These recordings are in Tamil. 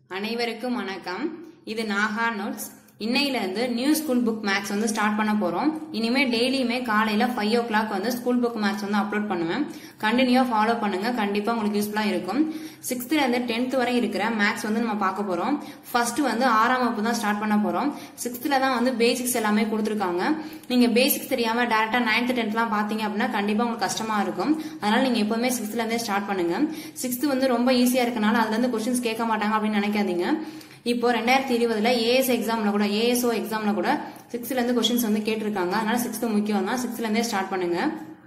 அனைவருக்கும் வணக்கம் இது நாகா நோட்ஸ் இன்னையில இருந்து நியூ ஸ்கூல் புக் மேக்ஸ் வந்து ஸ்டார்ட் பண்ண போறோம் இனிமே டெய்லியுமே காலையில ஃபைவ் ஓ கிளாக் வந்து ஸ்கூல் புக் மேக்ஸ் வந்து அப்லோட் பண்ணுவேன் கண்டினியூவா ஃபாலோ பண்ணுங்க கண்டிப்பா உங்களுக்கு யூஸ்ஃபுல்லா இருக்கும் சிக்ஸ்த்ல இருந்து டென்த் வரை இருக்கிற மேக்ஸ் வந்து நம்ம பார்க்க போறோம் ஃபர்ஸ்ட் வந்து ஆறாம் வகுப்பு தான் ஸ்டார்ட் பண்ண போறோம் சிக்ஸ்த்ல தான் வந்து பேசிக்ஸ் எல்லாமே கொடுத்துருக்காங்க நீங்க பேசிக்ஸ் தெரியாம டேரக்டா நைன்த் டென்த்லாம் பாத்தீங்க அப்படின்னா கண்டிப்பா உங்களுக்கு கஷ்டமா இருக்கும் அதனால நீங்க எப்பவுமே சிக்ஸ்த்ல இருந்தே ஸ்டார்ட் பண்ணுங்க சிக்ஸ்த் வந்து ரொம்ப ஈஸியா இருக்கனால அதுல இருந்து கொஸ்டின்ஸ் கேட்க மாட்டாங்க அப்படின்னு நினைக்காதீங்க இப்போ ரெண்டாயிரத்தி இருபதுல ஏஎஸ் எக்ஸாம்ல கூட ஏஎஸ்ஓ எக்ஸாம்ல கூட சிக்ஸ்த்ல இருந்து கொஸ்டின்ஸ் வந்து கேட்டிருக்காங்க அதனால சிக்ஸ்த் முக்கியம் தான் சிக்ஸ்த்ல இருந்தே ஸ்டார்ட் பண்ணுங்க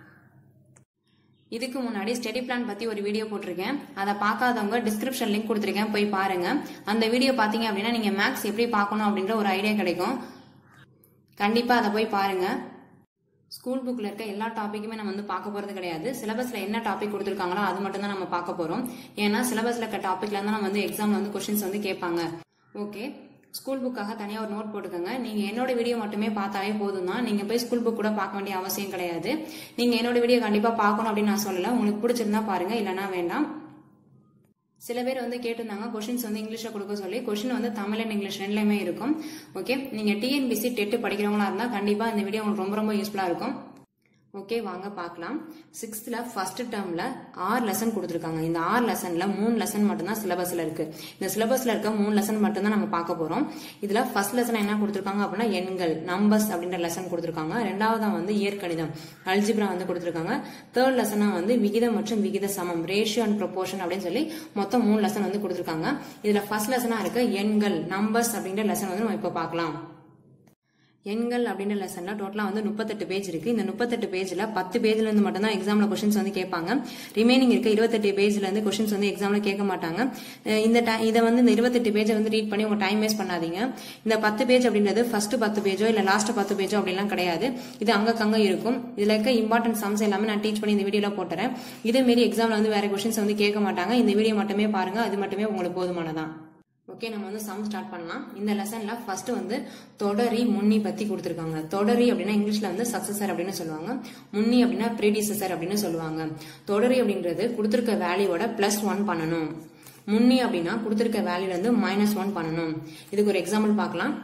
இதுக்கு முன்னாடி ஸ்டடி பிளான் பத்தி ஒரு வீடியோ போட்டிருக்கேன் அதை பார்க்காதவங்க டிஸ்கிரிப்ஷன் லிங்க் கொடுத்துருக்கேன் போய் பாருங்க அந்த வீடியோ பாத்தீங்க அப்படின்னா நீங்க மேக்ஸ் எப்படி பார்க்கணும் அப்படின்ற ஒரு ஐடியா கிடைக்கும் கண்டிப்பா அதை போய் பாருங்க ஸ்கூல் புக்ல இருக்க எல்லா டாப்பிக்குமே நம்ம வந்து பார்க்க போறது கிடையாது சிலபஸ்ல என்ன டாபிக் கொடுத்துருக்காங்களோ அது மட்டும் தான் நம்ம பார்க்க போறோம் ஏன்னா சிலபஸ்ல இருக்க டாபிக்ல தான் நம்ம வந்து எக்ஸாம்ல வந்து கொஸ்டின்ஸ் வந்து கேட்பாங்க ஓகே ஸ்கூல் புக்காக தனியா ஒரு நோட் போட்டுக்கோங்க நீங்க என்னோட வீடியோ மட்டுமே பார்த்தாலே போதும் தான் நீங்க போய் ஸ்கூல் புக் கூட பார்க்க வேண்டிய அவசியம் கிடையாது நீங்க என்னோட வீடியோ கண்டிப்பா பார்க்கணும் அப்படின்னு நான் சொல்லல உங்களுக்கு பிடிச்சிருந்தா பாருங்க இல்லைன்னா வேண்டாம் சில பேர் வந்து கேட்டிருந்தாங்க கொஷின்ஸ் வந்து இங்கிலீஷ்ல கொடுக்க சொல்லி கொஷின் வந்து தமிழ் அண்ட் இங்கிலீஷ் ரெண்டுலயுமே இருக்கும் ஓகே நீங்க டிஎன்பிசி டெட் படிக்கிறவங்களா இருந்தா கண்டிப்பா இந்த வீடியோ உங்களுக்கு ரொம்ப ரொம்ப யூஸ்ஃபுல்லா இருக்கும் ஓகே வாங்க பார்க்கலாம் சிக்ஸ்த்ல ஃபர்ஸ்ட் டேர்ம்ல ஆறு லெசன் கொடுத்துருக்காங்க இந்த ஆறு லெசன்ல மூணு லெசன் மட்டும்தான் சிலபஸ்ல இருக்கு இந்த சிலபஸ்ல இருக்க மூணு லெசன் மட்டும் தான் நம்ம பார்க்க போறோம் இதுல ஃபர்ஸ்ட் லெசன் என்ன கொடுத்துருக்காங்க அப்படின்னா எண்கள் நம்பர்ஸ் அப்படின்ற லெசன் கொடுத்துருக்காங்க ரெண்டாவதா வந்து இயற்கணிதம் அல்ஜிப்ரா வந்து கொடுத்துருக்காங்க தேர்ட் லெசனா வந்து விகிதம் மற்றும் விகித சமம் ரேஷியோ அண்ட் ப்ரொபோர்ஷன் அப்படின்னு சொல்லி மொத்தம் மூணு லெசன் வந்து கொடுத்துருக்காங்க இதுல ஃபர்ஸ்ட் லெசனா இருக்க எண்கள் நம்பர்ஸ் அப்படின்ற லெசன் வந்து நம்ம இப்போ பார்க்கலாம் எண்கள் அப்படின்ற லெசன்ல டோட்டலா வந்து முப்பத்தெட்டு பேஜ் இருக்கு இந்த முப்பத்தெட்டு பேஜ்ல பத்து பேஜ்ல இருந்து மட்டும் தான் எக்ஸாம்ல கொஸ்டின்ஸ் வந்து கேட்பாங்க ரிமைனிங் இருக்க இருபத்தெட்டு பேஜ்ல இருந்து கொஸ்டின்ஸ் வந்து எக்ஸாம்ல கேட்க மாட்டாங்க அஹ் இந்த ti- இதை வந்து இந்த இருபத்தெட்டு பேஜை வந்து ரீட் பண்ணி உங்க டைம் வேஸ்ட் பண்ணாதீங்க இந்த பத்து பேஜ் அப்படின்றது ஃபர்ஸ்ட் பத்து பேஜோ இல்ல லாஸ்ட் பத்து பேஜோ அப்படிலாம் கிடையாது இது அங்கக்கங்க இருக்கும் இதுல இருக்க இம்பார்ட்டன்ட் சம்ஸ் எல்லாமே நான் டீச் பண்ணி இந்த வீடியோல போட்டுறேன் இதே மாரி எக்ஸாம்ல வந்து வேற கொஸ்டின்ஸ் வந்து கேட்க மாட்டாங்க இந்த வீடியோ மட்டுமே பாருங்க அது மட்டுமே உங்களுக்கு போதுமானதான் ஓகே நம்ம வந்து சம் ஸ்டார்ட் பண்ணலாம் இந்த லெசன்ல ஃபர்ஸ்ட் வந்து தொடரி முன்னி பத்தி கொடுத்துருக்காங்க தொடரி அப்படின்னா இங்கிலீஷ்ல வந்து சக்சஸர் அப்படின்னு சொல்லுவாங்க முன்னி அப்படின்னா ப்ரீடிசஸர் அப்படின்னு சொல்லுவாங்க தொடரி அப்படின்றது கொடுத்துருக்க வேல்யூவோட பிளஸ் ஒன் பண்ணணும் முன்னி அப்படின்னா கொடுத்துருக்க வேல்யூல இருந்து மைனஸ் ஒன் பண்ணணும் இதுக்கு ஒரு எக்ஸாம்பிள் பார்க்கலாம்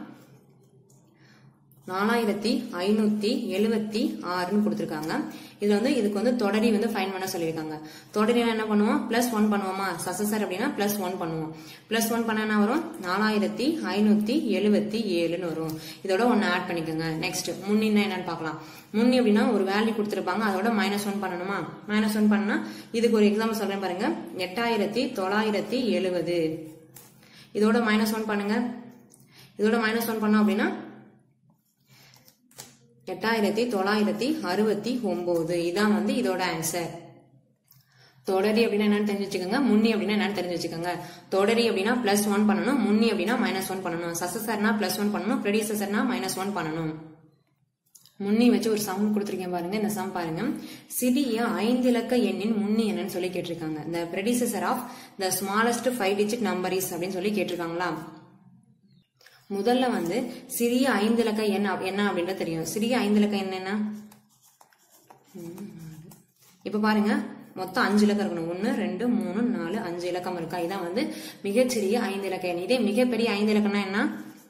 நாலாயிரத்தி ஐநூத்தி எழுவத்தி ஆறுன்னு கொடுத்துருக்காங்க இதுல வந்து இதுக்கு வந்து தொடரி வந்து ஃபைன் பண்ண சொல்லியிருக்காங்க தொடரி என்ன பண்ணுவோம் பிளஸ் ஒன் பண்ணுவோமா சசசர் அப்படின்னா பிளஸ் ஒன் பண்ணுவோம் பிளஸ் ஒன் பண்ண என்ன வரும் நாலாயிரத்தி ஐநூத்தி எழுவத்தி ஏழுன்னு வரும் இதோட ஒன்னு ஆட் பண்ணிக்கோங்க நெக்ஸ்ட் முன்னின்னா என்னன்னு பார்க்கலாம் முன்னி அப்படின்னா ஒரு வேல்யூ கொடுத்துருப்பாங்க அதோட மைனஸ் ஒன் பண்ணணுமா மைனஸ் ஒன் பண்ணா இதுக்கு ஒரு எக்ஸாம்பிள் சொல்றேன் பாருங்க எட்டாயிரத்தி தொள்ளாயிரத்தி எழுவது இதோட மைனஸ் ஒன் பண்ணுங்க இதோட மைனஸ் ஒன் பண்ணோம் அப்படின்னா எட்டாயிரத்தி தொள்ளாயிரத்தி அறுபத்தி ஒன்பது இதான் வந்து இதோட ஆன்சர் தொடரி அப்படின்னா என்னன்னு தெரிஞ்சு வச்சுக்கோங்க முன்னி அப்படின்னா என்னன்னு தெரிஞ்சு வச்சுக்கோங்க தொடரி அப்படின்னா பிளஸ் ஒன் பண்ணணும் முன்னி அப்படின்னா மைனஸ் ஒன் பண்ணணும் சசசர்னா பிளஸ் ஒன் பண்ணணும் ப்ரெடிசசர்னா மைனஸ் ஒன் பண்ணணும் முன்னி வச்சு ஒரு சம் கொடுத்துருக்கேன் பாருங்க இந்த சம் பாருங்க சிறிய ஐந்து இலக்க எண்ணின் முன்னி என்னன்னு சொல்லி கேட்டிருக்காங்க the predecessor of the smallest five digit number is அப்படின்னு சொல்லி கேட்டிருக்காங்களா முதல்ல வந்து சிறிய ஐந்து இலக்க எண் அப்- என்ன அப்படின்றது தெரியும் சிறிய ஐந்து இலக்க எண் என்ன இப்ப பாருங்க மொத்தம் அஞ்சு இலக்கம் இருக்கணும் ஒன்னு ரெண்டு மூணு நாலு அஞ்சு இலக்கம் இருக்கா இதான் வந்து மிகச்சிறிய ஐந்து இலக்க எண் இதே மிகப்பெரிய ஐந்து இலக்கம்னா என்ன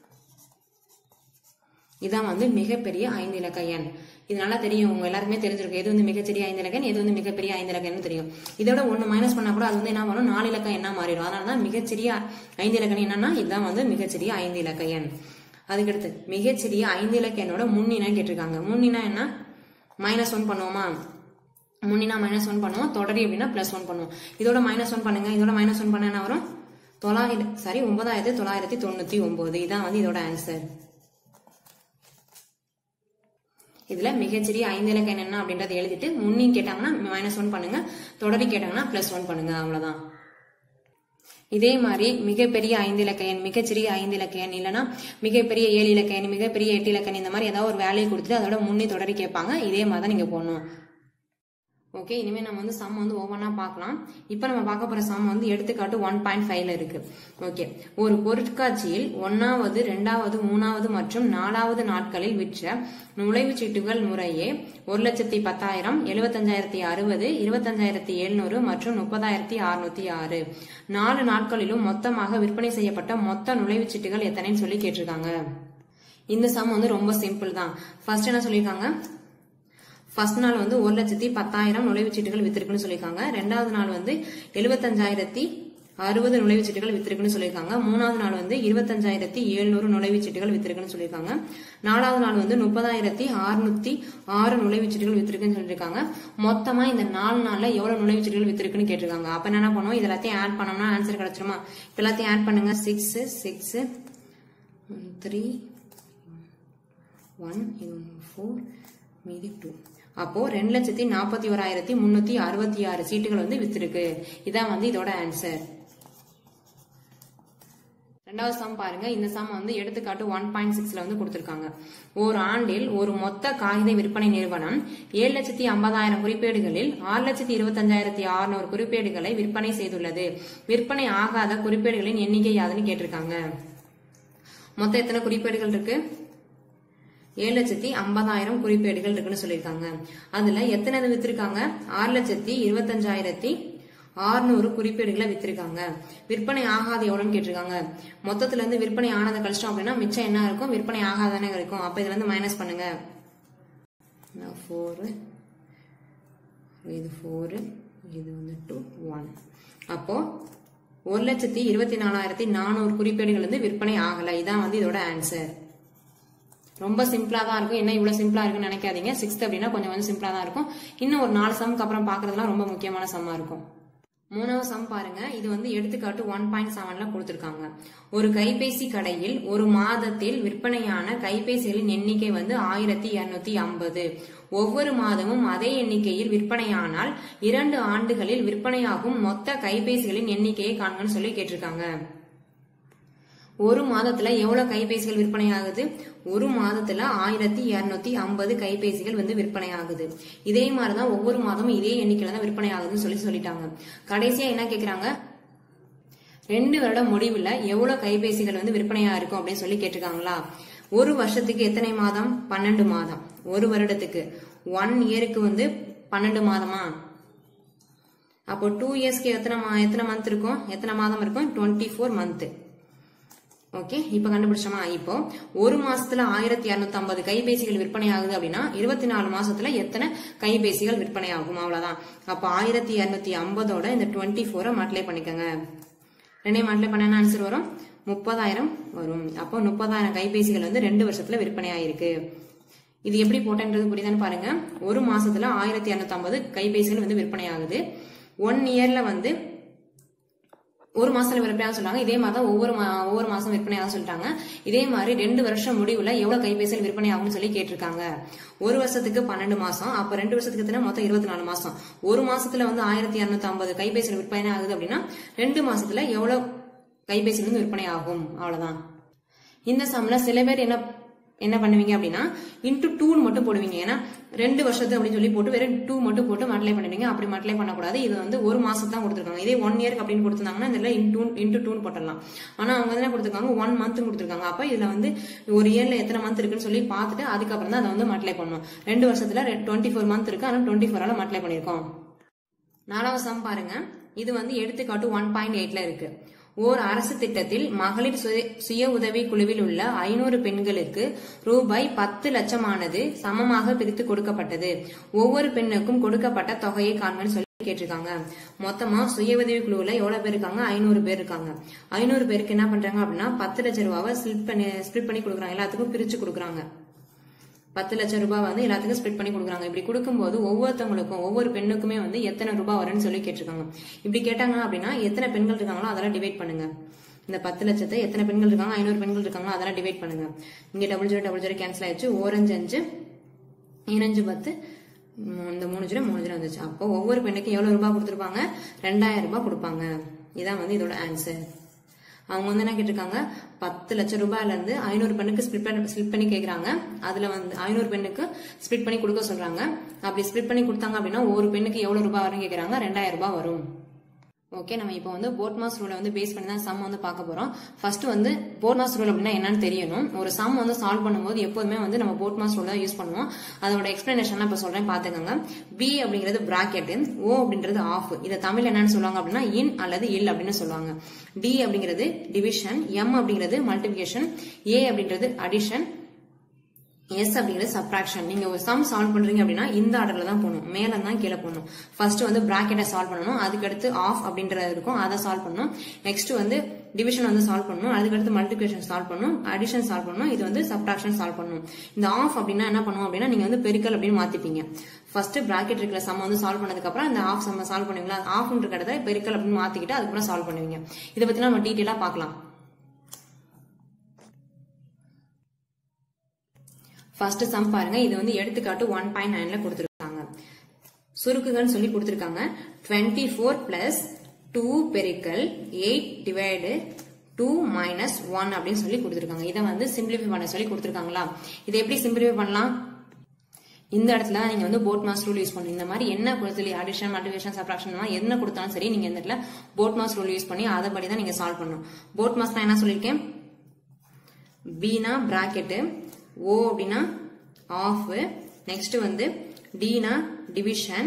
இதான் வந்து மிகப்பெரிய ஐந்து இலக்க எண் இது நல்லா தெரியும் உங்க எல்லாருக்குமே தெரிஞ்சிருக்கும் எது வந்து மிகச்சிறிய ஐந்து இலக்க எண் எது வந்து மிகப்பெரிய ஐந்து இலக்க எண் தெரியும் இதோட ஒன்னு மைனஸ் பண்ணா கூட அது வந்து என்ன பண்ணும் நாலு இலக்க எண்ணா மாறிடும் அதனால தான் மிகச்சிறிய ஐந்து இலக்க எண் என்னன்னா இதுதான் வந்து மிகச்சிறிய ஐந்து இலக்க எண் அதுக்கடுத்து மிகச்சிறிய ஐந்து இலக்க எண்ணோட முன்னினா கேட்டிருக்காங்க முன்னினா என்ன மைனஸ் ஒன் பண்ணுவோமா முன்னினா மைனஸ் ஒன் பண்ணுவோம் தொடரி அப்படின்னா பிளஸ் ஒன் பண்ணுவோம் இதோட மைனஸ் ஒன் பண்ணுங்க இதோட மைனஸ் ஒன் பண்ண என்ன வரும் தொள்ளாயிரம் சாரி ஒன்பதாயிரத்தி தொள்ளாயிரத்தி தொண்ணூத்தி ஒன்பது இதான் வந்து இதோட ஆன்சர் இதுல மிகச்சிறிய ஐந்து இலக்க எண் என்ன அப்படின்றத எழுதிட்டு முன்னி கேட்டாங்கன்னா மைனஸ் ஒன் பண்ணுங்க தொடரி கேட்டாங்கன்னா பிளஸ் ஒன் பண்ணுங்க அவ்வளவுதான் இதே மாதிரி மிகப்பெரிய ஐந்து இலக்க எண் மிகச்சிறிய ஐந்து இலக்க எண் இல்லைன்னா மிகப்பெரிய ஏழு இலக்க எண் மிகப்பெரிய எட்டு இலக்க எண் இந்த மாதிரி ஏதாவது ஒரு வேலையை கொடுத்துட்டு அதோட முன்னி தொடரி கேட்பாங்க இதே மாதிரி தான் நீங்க போடணும் ஓகே இனிமே நம்ம வந்து சம் வந்து ஒவ்வொன்றா பார்க்கலாம் இப்போ நம்ம பார்க்க போற சம் வந்து எடுத்துக்காட்டு ஒன் பாயிண்ட் ஃபைவ்ல இருக்கு ஓகே ஒரு பொருட்காட்சியில் ஒன்னாவது ரெண்டாவது மூணாவது மற்றும் நாலாவது நாட்களில் விற்ற நுழைவுச் சீட்டுகள் முறையே ஒரு லட்சத்தி பத்தாயிரம் எழுபத்தஞ்சாயிரத்தி அறுபது இருபத்தஞ்சாயிரத்தி எழுநூறு மற்றும் முப்பதாயிரத்தி அறுநூத்தி ஆறு நாலு நாட்களிலும் மொத்தமாக விற்பனை செய்யப்பட்ட மொத்த நுழைவுச் சீட்டுகள் எத்தனைன்னு சொல்லி கேட்டிருக்காங்க இந்த சம் வந்து ரொம்ப சிம்பிள் தான் ஃபர்ஸ்ட் என்ன சொல்லியிருக்காங்க ஃபர்ஸ்ட் நாள் வந்து ஒரு லட்சத்தி பத்தாயிரம் நுழைவுச்சீட்டுகள் வித்திருக்குன்னு சொல்லியிருக்காங்க ரெண்டாவது நாள் வந்து எழுபத்தஞ்சாயிரத்தி அறுபது நுழைவுச்சீட்டுகள் வித்திருக்குன்னு சொல்லியிருக்காங்க மூணாவது நாள் வந்து இருபத்தஞ்சாயிரத்தி எழுநூறு நுழைவுச்சீட்டுகள் வித்திருக்குன்னு சொல்லியிருக்காங்க நாலாவது நாள் வந்து முப்பதாயிரத்தி அறுநூத்தி ஆறு நுழைவுச்சீட்டுகள் வித்திருக்குன்னு சொல்லியிருக்காங்க மொத்தமா இந்த நாலு நாள்ல எவ்வளவு நுழைவுச்சீட்டுகள் வித்திருக்குன்னு கேட்டிருக்காங்க அப்ப என்ன பண்ணுவோம் இது எல்லாத்தையும் ஆட் பண்ணோம்னா ஆன்சர் கிடைச்சிருமா இப்ப எல்லாத்தையும் ஆட் பண்ணுங்க சிக்ஸ் சிக்ஸ் த்ரீ ஒன் இது ஃபோர் மீதி டூ அப்போ ரெண்டு லட்சத்தி நாற்பத்தி ஓராயிரத்தி முன்னூத்தி அறுபத்தி ஆறு சீட்டுகள் வந்து வித்திருக்கு இதான் வந்து இதோட ஆன்சர் ரெண்டாவது சம் பாருங்க இந்த சம் வந்து எடுத்துக்காட்டு ஒன் பாயிண்ட் சிக்ஸ்ல வந்து கொடுத்திருக்காங்க ஒரு ஆண்டில் ஒரு மொத்த காகித விற்பனை நிறுவனம் ஏழு லட்சத்தி ஐம்பதாயிரம் குறிப்பேடுகளில் ஆறு லட்சத்தி இருபத்தஞ்சாயிரத்தி அறுநூறு குறிப்பேடுகளை விற்பனை செய்துள்ளது விற்பனை ஆகாத குறிப்பேடுகளின் எண்ணிக்கை யாதுன்னு கேட்டிருக்காங்க மொத்தம் எத்தனை குறிப்பேடுகள் இருக்கு ஏழு லட்சத்தி ஐம்பதாயிரம் குறிப்பேடுகள் இருக்குன்னு சொல்லியிருக்காங்க அதுல எத்தனை வித்திருக்காங்க ஆறு லட்சத்தி இருபத்தஞ்சாயிரத்தி ஆறுநூறு குறிப்பேடுகளை வித்திருக்காங்க விற்பனை ஆகாத எவ்வளோன்னு கேட்டிருக்காங்க மொத்தத்துல இருந்து விற்பனை ஆனதை கழிச்சிட்டோம் அப்படின்னா மிச்சம் என்ன இருக்கும் விற்பனை ஆகாதானே இருக்கும் அப்ப இதுல இருந்து மைனஸ் பண்ணுங்க ஃபோரு இது ஃபோரு இது வந்து டூ ஒன் அப்போ ஒரு லட்சத்தி இருபத்தி நாலாயிரத்தி நானூறு குறிப்பேடுகள் வந்து விற்பனை ஆகலை இதான் வந்து இதோட ஆன்சர் ரொம்ப சிம்பிளா தான் இருக்கும் என்ன இவ்வளவு சிம்பிளா இருக்குன்னு நினைக்காதீங்க சிக்ஸ்த் அப்படின்னா கொஞ்சம் கொஞ்சம் சிம்பிளா தான் இருக்கும் இன்னும் ஒரு நாலு சம்க்கு அப்புறம் பாக்குறதுலாம் ரொம்ப முக்கியமான சம்மா இருக்கும் மூணாவது சம் பாருங்க இது வந்து எடுத்துக்காட்டு ஒன் பாயிண்ட் செவன்ல கொடுத்திருக்காங்க ஒரு கைபேசி கடையில் ஒரு மாதத்தில் விற்பனையான கைபேசிகளின் எண்ணிக்கை வந்து ஆயிரத்தி இருநூத்தி ஐம்பது ஒவ்வொரு மாதமும் அதே எண்ணிக்கையில் விற்பனையானால் இரண்டு ஆண்டுகளில் விற்பனையாகும் மொத்த கைபேசிகளின் எண்ணிக்கையை காண்கன்னு சொல்லி கேட்டிருக்காங்க ஒரு மாதத்துல எவ்வளவு கைபேசிகள் விற்பனை ஆகுது ஒரு மாதத்துல ஆயிரத்தி இருநூத்தி ஐம்பது கைபேசிகள் வந்து விற்பனை ஆகுது இதே மாதிரிதான் ஒவ்வொரு மாதமும் இதே எண்ணிக்கையில தான் விற்பனை ஆகுதுன்னு சொல்லி சொல்லிட்டாங்க கடைசியா என்ன கேக்குறாங்க ரெண்டு வருட முடிவுல எவ்வளவு கைபேசிகள் வந்து விற்பனையா இருக்கும் அப்படின்னு சொல்லி கேட்டிருக்காங்களா ஒரு வருஷத்துக்கு எத்தனை மாதம் பன்னெண்டு மாதம் ஒரு வருடத்துக்கு ஒன் இயருக்கு வந்து பன்னெண்டு மாதமா அப்போ டூ இயர்ஸ்க்கு எத்தனை மா- எத்தனை மந்த் இருக்கும் எத்தனை மாதம் இருக்கும் டுவெண்ட்டி ஃபோர் மந்த் ஓகே இப்ப கண்டுபிடிச்சோமா இப்போ ஒரு மாசத்துல ஆயிரத்தி இருநூத்தி ஐம்பது கைபேசிகள் விற்பனை ஆகுது அப்படின்னா இருபத்தி நாலு மாசத்துல எத்தனை கைபேசிகள் விற்பனை ஆகும் அவ்வளவுதான் அப்ப ஆயிரத்தி இருநூத்தி ஐம்பதோட இந்த டுவெண்ட்டி ஃபோரை மல்டிப்ளை பண்ணிக்கோங்க ரெண்டையும் மல்டிப்ளை பண்ண என்ன ஆன்சர் வரும் முப்பதாயிரம் வரும் அப்போ முப்பதாயிரம் கைபேசிகள் வந்து ரெண்டு வருஷத்துல விற்பனை ஆயிருக்கு இது எப்படி போட்டேன்றது புரியுதான்னு பாருங்க ஒரு மாசத்துல ஆயிரத்தி இருநூத்தி ஐம்பது கைபேசிகள் வந்து விற்பனை ஆகுது ஒன் இயர்ல வந்து ஒரு மாசத்துல விற்பனையாக சொல்றாங்க இதே மாதிரி தான் ஒவ்வொரு மா- ஒவ்வொரு மாசம் விற்பனையாக சொல்லிட்டாங்க இதே மாதிரி ரெண்டு வருஷம் முடிவுல எவ்வளவு கைபேசிகள் விற்பனை ஆகும்னு சொல்லி கேட்டிருக்காங்க ஒரு வருஷத்துக்கு பன்னெண்டு மாசம் அப்ப ரெண்டு வருஷத்துக்கு எத்தனை மொத்தம் இருபத்தி நாலு மாசம் ஒரு மாசத்துல வந்து ஆயிரத்தி இருநூத்தி ஐம்பது கைபேசிகள் விற்பனை ஆகுது அப்படின்னா ரெண்டு மாசத்துல எவ்வளவு கைபேசிகள் வந்து விற்பனை ஆகும் அவ்வளவுதான் இந்த சம்ல சில பேர் என்ன என்ன பண்ணுவீங்க அப்படின்னா இன்டூ டூன்னு மட்டும் போடுவீங்க ஏன்னா ரெண்டு வருஷத்து அப்படின்னு சொல்லி போட்டு வெறும் டூ மட்டும் போட்டு மல்டிப்ளை பண்ணுவீங்க அப்படி மல்டிப்ளை பண்ணக்கூடாது இது வந்து ஒரு மாசம் தான் கொடுத்துருக்காங்க இதே ஒன் இயர்க்கு அப்படின்னு கொடுத்துருந்தாங்கன்னா இதுல இன்டூ இன்டூ டூன்னு போட்டுடலாம் ஆனா அவங்க வந்து என்ன கொடுத்துருக்காங்க ஒன் மந்த் கொடுத்துருக்காங்க அப்ப இதுல வந்து ஒரு இயர்ல எத்தனை மந்த் இருக்குன்னு சொல்லி பார்த்துட்டு அதுக்கப்புறம் தான் அதை வந்து மல்டிப்ளை பண்ணணும் ரெண்டு வருஷத்துல டுவெண்ட்டி ஃபோர் மந்த் இருக்கு ஆனா டுவெண்ட்டி ஃபோரால மல்டிப்ளை பண்ணிருக்கோம் நாலாவது சம் பாருங்க இது வந்து எடுத்துக்காட்டு ஒன் பாயிண்ட் எயிட்ல இருக்கு ஓர் அரசு திட்டத்தில் மகளிர் சுய- சுய உதவி குழுவில் உள்ள ஐநூறு பெண்களுக்கு ரூபாய் பத்து லட்சமானது சமமாக பிரித்து கொடுக்கப்பட்டது ஒவ்வொரு பெண்ணுக்கும் கொடுக்கப்பட்ட தொகையை காண்கன்னு சொல்லி கேட்டிருக்காங்க மொத்தமா சுய உதவி குழுவுல எவ்வளவு பேர் இருக்காங்க ஐநூறு பேர் இருக்காங்க ஐநூறு பேருக்கு என்ன பண்றாங்க அப்படின்னா பத்து லட்சம் ரூபாவை ஸ்பிளிட் பண்ணி ஸ்பிளிட் பண்ணி கொடுக்குறாங்க எல்லாத்துக்கும் பிரிச்சு கொடுக்குறாங்க பத்து லட்சம் ரூபாய் வந்து எல்லாத்துக்கும் ஸ்ப்ளிட் பண்ணி கொடுக்குறாங்க இப்படி கொடுக்கும்போது ஒவ்வொருத்தவங்களுக்கும் ஒவ்வொரு பெண்ணுக்குமே வந்து எத்தனை ரூபாய் வரும்னு சொல்லி கேட்டிருக்காங்க இப்படி கேட்டாங்க அப்படின்னா எத்தனை பெண்கள் இருக்காங்களோ அதெல்லாம் டிவைட் பண்ணுங்க இந்த பத்து லட்சத்தை எத்தனை பெண்கள் இருக்காங்க ஐநூறு பெண்கள் இருக்காங்களோ அதெல்லாம் டிவைட் பண்ணுங்க இங்க double zero double zero cancel ஆயிடுச்சு ஓரஞ்சு அஞ்சு ஈரஞ்சு பத்து ம், இந்த மூணு ஜீரோ மூணு ஜீரோ வந்துச்சு அப்போ ஒவ்வொரு பெண்ணுக்கும் எவ்வளவு ரூபாய் கொடுத்துருப்பாங்க ரெண்டாயிரம் ரூபாய் கொடுப்பாங்க இதான் வந்து இதோட ஆன்சர் அவங்க வந்து என்ன கேட்டிருக்காங்க பத்து லட்சம் ரூபாயில இருந்து ஐநூறு பெண்ணுக்கு ஸ்பிளிட் பண்ணி ஸ்பிளிட் பண்ணி கேக்குறாங்க அதுல வந்து ஐநூறு பெண்ணுக்கு ஸ்பிளிட் பண்ணி கொடுக்க சொல்றாங்க அப்படி ஸ்பிளிட் பண்ணி கொடுத்தாங்க அப்படின்னா ஒரு பெண்ணுக்கு எவ்வளவு ரூபாய் வரும் கேக்குறாங்க ரெண்டாயிரம் ரூபாய் வரும் ஓகே நம்ம இப்போ வந்து போர்ட் மாஸ் ரூலை வந்து பேஸ் பண்ணி தான் சம் வந்து பார்க்க போறோம் ஃபர்ஸ்ட் வந்து போர்ட் மாஸ் ரூல் அப்படின்னா என்னன்னு தெரியணும் ஒரு சம் வந்து சால்வ் பண்ணும்போது எப்போதுமே வந்து நம்ம போர்ட் மாஸ் ரூல் தான் யூஸ் பண்ணுவோம் அதோட எக்ஸ்பிளனேஷன் இப்போ சொல்றேன் பாத்துக்கோங்க பி அப்படிங்கிறது பிராக்கெட் ஓ அப்படின்றது ஆஃப் இதை தமிழ் என்னன்னு சொல்லுவாங்க அப்படின்னா இன் அல்லது இல் அப்படின்னு சொல்லுவாங்க டி அப்படிங்கிறது டிவிஷன் எம் அப்படிங்கிறது மல்டிபிகேஷன் ஏ அப்படின்றது அடிஷன் எஸ் அப்படிங்கிறது சப்ராக்ஷன் நீங்க ஒரு சம் சால்வ் பண்றீங்க அப்படின்னா இந்த ஆர்டர்ல தான் போகணும் மேல தான் கீழே போகணும் ஃபர்ஸ்ட் வந்து பிராக்கெட்டை சால்வ் பண்ணணும் அதுக்கடுத்து ஆஃப் அப்படின்றது இருக்கும் அதை சால்வ் பண்ணணும் நெக்ஸ்ட் வந்து டிவிஷன் வந்து சால்வ் பண்ணணும் அதுக்கடுத்து மல்டிபிகேஷன் சால்வ் பண்ணணும் அடிஷன் சால்வ் பண்ணணும் இது வந்து சப்ராக்ஷன் சால்வ் பண்ணணும் இந்த ஆஃப் அப்படின்னா என்ன பண்ணுவோம் அப்படின்னா நீங்க வந்து பெருக்கல் அப்படின்னு மாத்திப்பீங்க ஃபர்ஸ்ட் பிராக்கெட் இருக்கிற சம் வந்து சால்வ் பண்ணதுக்கு அப்புறம் இந்த ஆஃப் சம் சால்வ் பண்ணுவீங்களா ஆஃப் இருக்கிறத பெருக்கல் அப்படின்னு மாத்திக்கிட்டு அதுக்கப்புறம் சால்வ் பண்ணுவீங்க இதை பத்தி நம்ம டீட்டெயிலா பார்க்கலாம் ஃபர்ஸ்ட் சம் பாருங்க இது வந்து எடுத்துக்காட்டு ஒன் பாயிண்ட் நைன்ல கொடுத்துருக்காங்க சுருக்குகள்னு சொல்லி கொடுத்துருக்காங்க டுவெண்ட்டி ஃபோர் பிளஸ் டூ பெருக்கல் eight divide two minus one அப்படின்னு சொல்லி கொடுத்துருக்காங்க இதை வந்து சிம்பிளிஃபை பண்ண சொல்லி கொடுத்துருக்காங்களா இதை எப்படி சிம்பிளிஃபை பண்ணலாம் இந்த இடத்துல தான் நீங்க வந்து போட் மாஸ் ரூல் யூஸ் பண்ணணும் இந்த மாதிரி என்ன கொடுத்து அடிஷன் மல்டிவேஷன் சப்ராக்ஷன் என்ன கொடுத்தாலும் சரி நீங்க இந்த இடத்துல போட் மாஸ் ரூல் யூஸ் பண்ணி அதை படி தான் நீங்க சால்வ் பண்ணணும் போட் மாஸ் நான் என்ன சொல்லியிருக்கேன் பீனா பிராக்கெட்டு ஓ அப்படின்னா ஆஃப் நெக்ஸ்ட் வந்து டினா டிவிஷன்